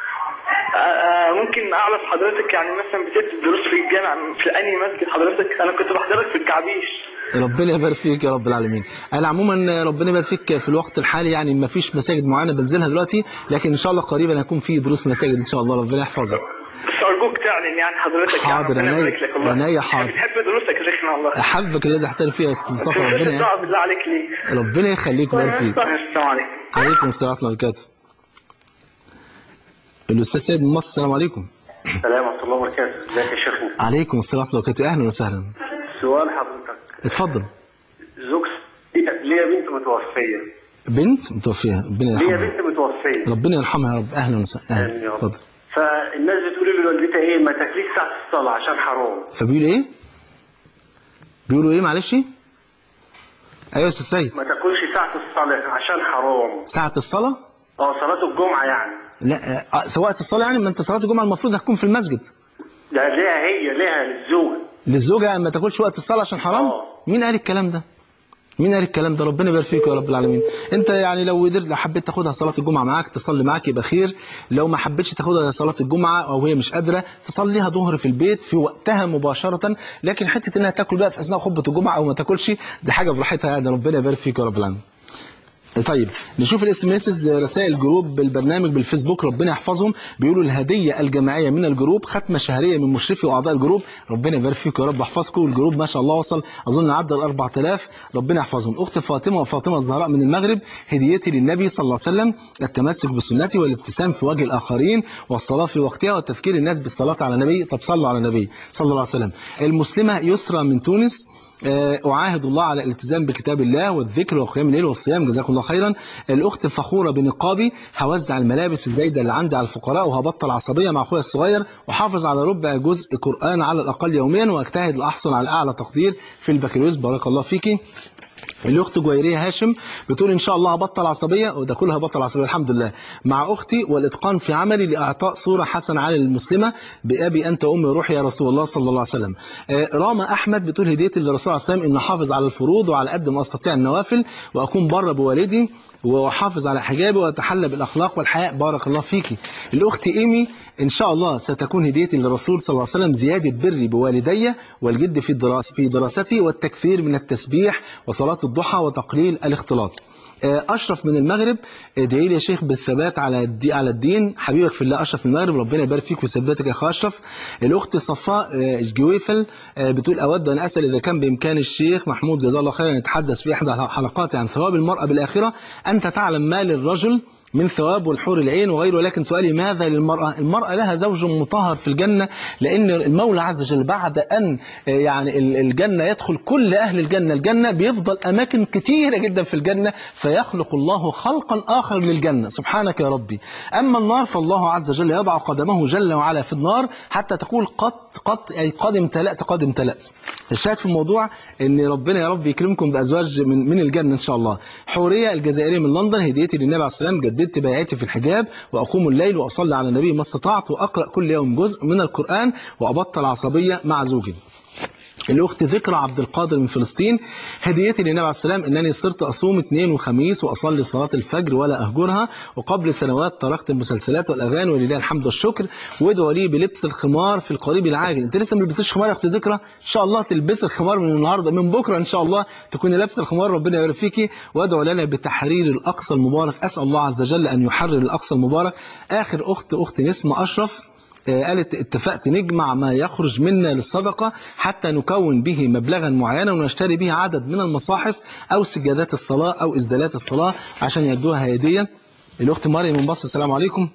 آه، آه، ممكن اعرف حضرتك يعني مثلا بتدي دروس في الجامع في انهي مسجد حضرتك انا كنت بحضرك في الكعبيش ربنا يبارك فيك يا رب العالمين انا عموما ربنا يبارك فيك في الوقت الحالي يعني ما فيش مساجد معينه بنزلها دلوقتي لكن ان شاء الله قريبا هيكون في دروس في المساجد ان شاء الله ربنا يحفظك بس ارجوك تعلن يعني حضرتك حاضر، يعني ربنا عينيا- يبارك لك والله عينيا حاضر. بحب دروسك يا شيخنا والله احبك الذي احترم فيها يا استاذ مصطفى تنساش ربنا الدعاء بالله عليك لي ربنا يخليك ويبارك فيك السلام عليكم عليكم السلام ورحمه الله وبركاته الاستاذ سيد من مصر السلام عليكم السلام ورحمة الله وبركاته ازيك يا شيخنا عليكم السلام ورحمه الله وبركاته اهلا وسهلا سؤال حضرتك اتفضل زوج ليا بنت متوفية بنت متوفيه ربنا ليا يرحمها بنت متوفية ربنا يرحمها يا رب اهلا وسهلا آمين يا اهلا رب. اتفضل فالناس بتقول لوالدتها ايه ما تاكليش ساعة الصلاة عشان حرام فبيقولوا ايه بيقولوا ايه معلش ايوه يا استاذ سيد ما تاكلش ساعة الصلاة عشان حرام ساعه الصلاه اه صلاة الجمعة يعني لا آه، سواء الصلاه يعني ما انت صلاه الجمعه المفروض هتكون في المسجد ده ليها هي ليها للزوج للزوجه ما تاكلش وقت الصلاه عشان حرام آه. مين قال الكلام ده مين قال الكلام ده ربنا يبارك فيك يا رب العالمين انت يعني لو قدرت لو حبيت تاخدها صلاه الجمعه معاك تصلي معاك يبقى خير لو ما حبيتش تاخدها صلاه الجمعه او هي مش قادره تصليها ظهر في البيت في وقتها مباشره لكن حته انها تاكل بقى في اثناء خطبه الجمعه او ما تاكلش دي حاجه براحتها يعني ربنا يبارك فيك يا رب العالمين طيب نشوف الاس ام اس رسائل جروب البرنامج بالفيسبوك ربنا يحفظهم بيقولوا الهديه الجماعيه من الجروب ختمه شهريه من مشرفي واعضاء الجروب ربنا يبارك فيكم يا رب يحفظكم الجروب ما شاء الله وصل اظن عدى ال 4000 ربنا يحفظهم اخت فاطمه وفاطمه الزهراء من المغرب هديتي للنبي صلى الله عليه وسلم التمسك بسنتي والابتسام في وجه الاخرين والصلاه في وقتها وتفكير الناس بالصلاه على النبي طب صلوا على النبي صلى الله عليه وسلم المسلمه يسرى من تونس آه، أعاهد الله على الالتزام بكتاب الله والذكر وقيام الليل والصيام جزاكم الله خيرا الأخت الفخورة بنقابي هوزع الملابس الزايدة اللي عندي على الفقراء وهبطل عصبية مع أخويا الصغير وحافظ على ربع جزء قرآن على الأقل يوميا وأجتهد لأحصل على أعلى تقدير في البكالوريوس بارك الله فيكي الاخت جويريه هاشم بتقول ان شاء الله هبطل عصبيه وده كله هبطل عصبيه الحمد لله مع اختي والاتقان في عملي لاعطاء صوره حسنه على المسلمه بابي انت وامي روحي يا رسول الله صلى الله عليه وسلم آه، راما احمد بتقول هديتي للرسول عليه السلام ان احافظ على الفروض وعلى قد ما استطيع النوافل واكون بر بوالدي واحافظ على حجابي واتحلى بالاخلاق والحياء بارك الله فيكي الاخت ايمي ان شاء الله ستكون هديتي للرسول صلى الله عليه وسلم زياده بري بوالدي والجد في الدراسه في دراستي والتكثير من التسبيح وصلاه الضحى وتقليل الاختلاط آه، اشرف من المغرب ادعي لي يا شيخ بالثبات على الدي على الدين حبيبك في الله اشرف من المغرب ربنا يبارك فيك ويثبتك يا اخ اشرف الاخت صفاء آه، جويفل آه، بتقول اود ان اسال اذا كان بامكان الشيخ محمود جزاه الله خيرا يتحدث في احدى حلقات عن ثواب المراه بالاخره انت تعلم ما للرجل من ثواب والحور العين وغيره ولكن سؤالي ماذا للمرأة المرأة لها زوج مطهر في الجنة لأن المولى عز وجل بعد أن آه، يعني ال- الجنة يدخل كل أهل الجنة الجنة بيفضل أماكن كتيرة جدا في الجنة فيخلق الله خلقا آخر للجنة سبحانك يا ربي أما النار فالله عز وجل يضع قدمه جل وعلا في النار حتى تقول قد قد أي قد امتلأت قد امتلأت الشاهد في الموضوع ان ربنا يا رب يكرمكم بازواج من من الجنه ان شاء الله حوريه الجزائريه من لندن هديتي للنبي عليه السلام جددت بيعتي في الحجاب واقوم الليل واصلي على النبي ما استطعت واقرا كل يوم جزء من القران وابطل عصبيه مع زوجي الأخت ذكرى عبد القادر من فلسطين هديتي للنبي عليه السلام أنني صرت أصوم اثنين وخميس وأصلي صلاة الفجر ولا أهجرها وقبل سنوات تركت المسلسلات والأغاني ولله الحمد والشكر وادعوا لي بلبس الخمار في القريب العاجل أنت لسه ما لبستش خمار يا أخت ذكرى إن شاء الله تلبس الخمار من النهاردة من بكرة إن شاء الله تكوني لابسة الخمار ربنا يبارك فيكي وادعوا لنا بتحرير الأقصى المبارك أسأل الله عز وجل أن يحرر الأقصى المبارك آخر أخت أخت نسمة أشرف آه، قالت اتفقت نجمع ما يخرج منا للصدقة حتى نكون به مبلغا معينا ونشتري به عدد من المصاحف أو سجادات الصلاة أو إسدالات الصلاة عشان يدوها هدية الأخت مريم من مصر السلام عليكم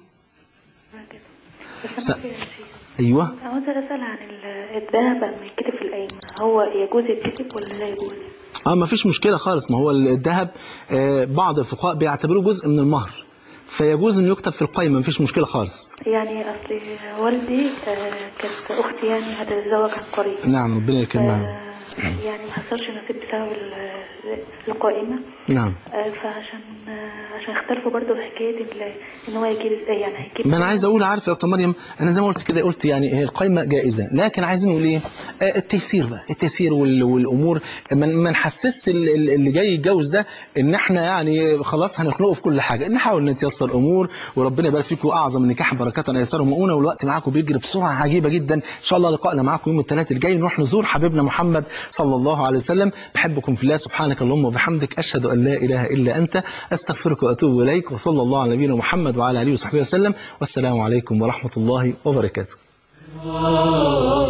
س... أيوة عاوزة أسأل عن ال- الذهب لما يتكتب في القايمة هو يجوز يتكتب ولا لا يجوز؟ اه ما فيش مشكلة خالص ما هو الذهب آه بعض الفقهاء بيعتبروه جزء من المهر فيجوز انه يكتب في القايمة ما فيش مشكلة خالص يعني أصل والدي آه، كانت أختي يعني هتتزوج عن قريب نعم ربنا يكرمها آه، يعني ما حصلش نصيب بسبب ال- القائمة نعم آه، فعشان آه، عشان اختلفوا برضه في حكاية ال- إن هو يجيب إزاي يعني هيجيب ما انا عايز اقول عارف يا دكتور مريم انا زي ما قلت كده قلت يعني هي القايمه جائزه لكن عايزين نقول ايه آه، التيسير بقى التيسير وال- والامور ما ما نحسسش ال- ال- اللي جاي يتجوز ده ان احنا يعني خلاص هنخنقه في كل حاجه نحاول نتيسر الامور وربنا يبارك فيكم اعظم النكاح بركه ايسرهم مؤونه والوقت معاكم بيجري بسرعه عجيبه جدا ان شاء الله لقائنا معاكم يوم الثلاث الجاي نروح نزور حبيبنا محمد صلى الله عليه وسلم بحبكم في الله سبحانك اللهم وبحمدك اشهد ان لا اله الا انت استغفرك واتوب اليك وصلى الله على نبينا محمد وعلى اله وصحبه وسلم والسلام عليكم ورحمه الله وبركاته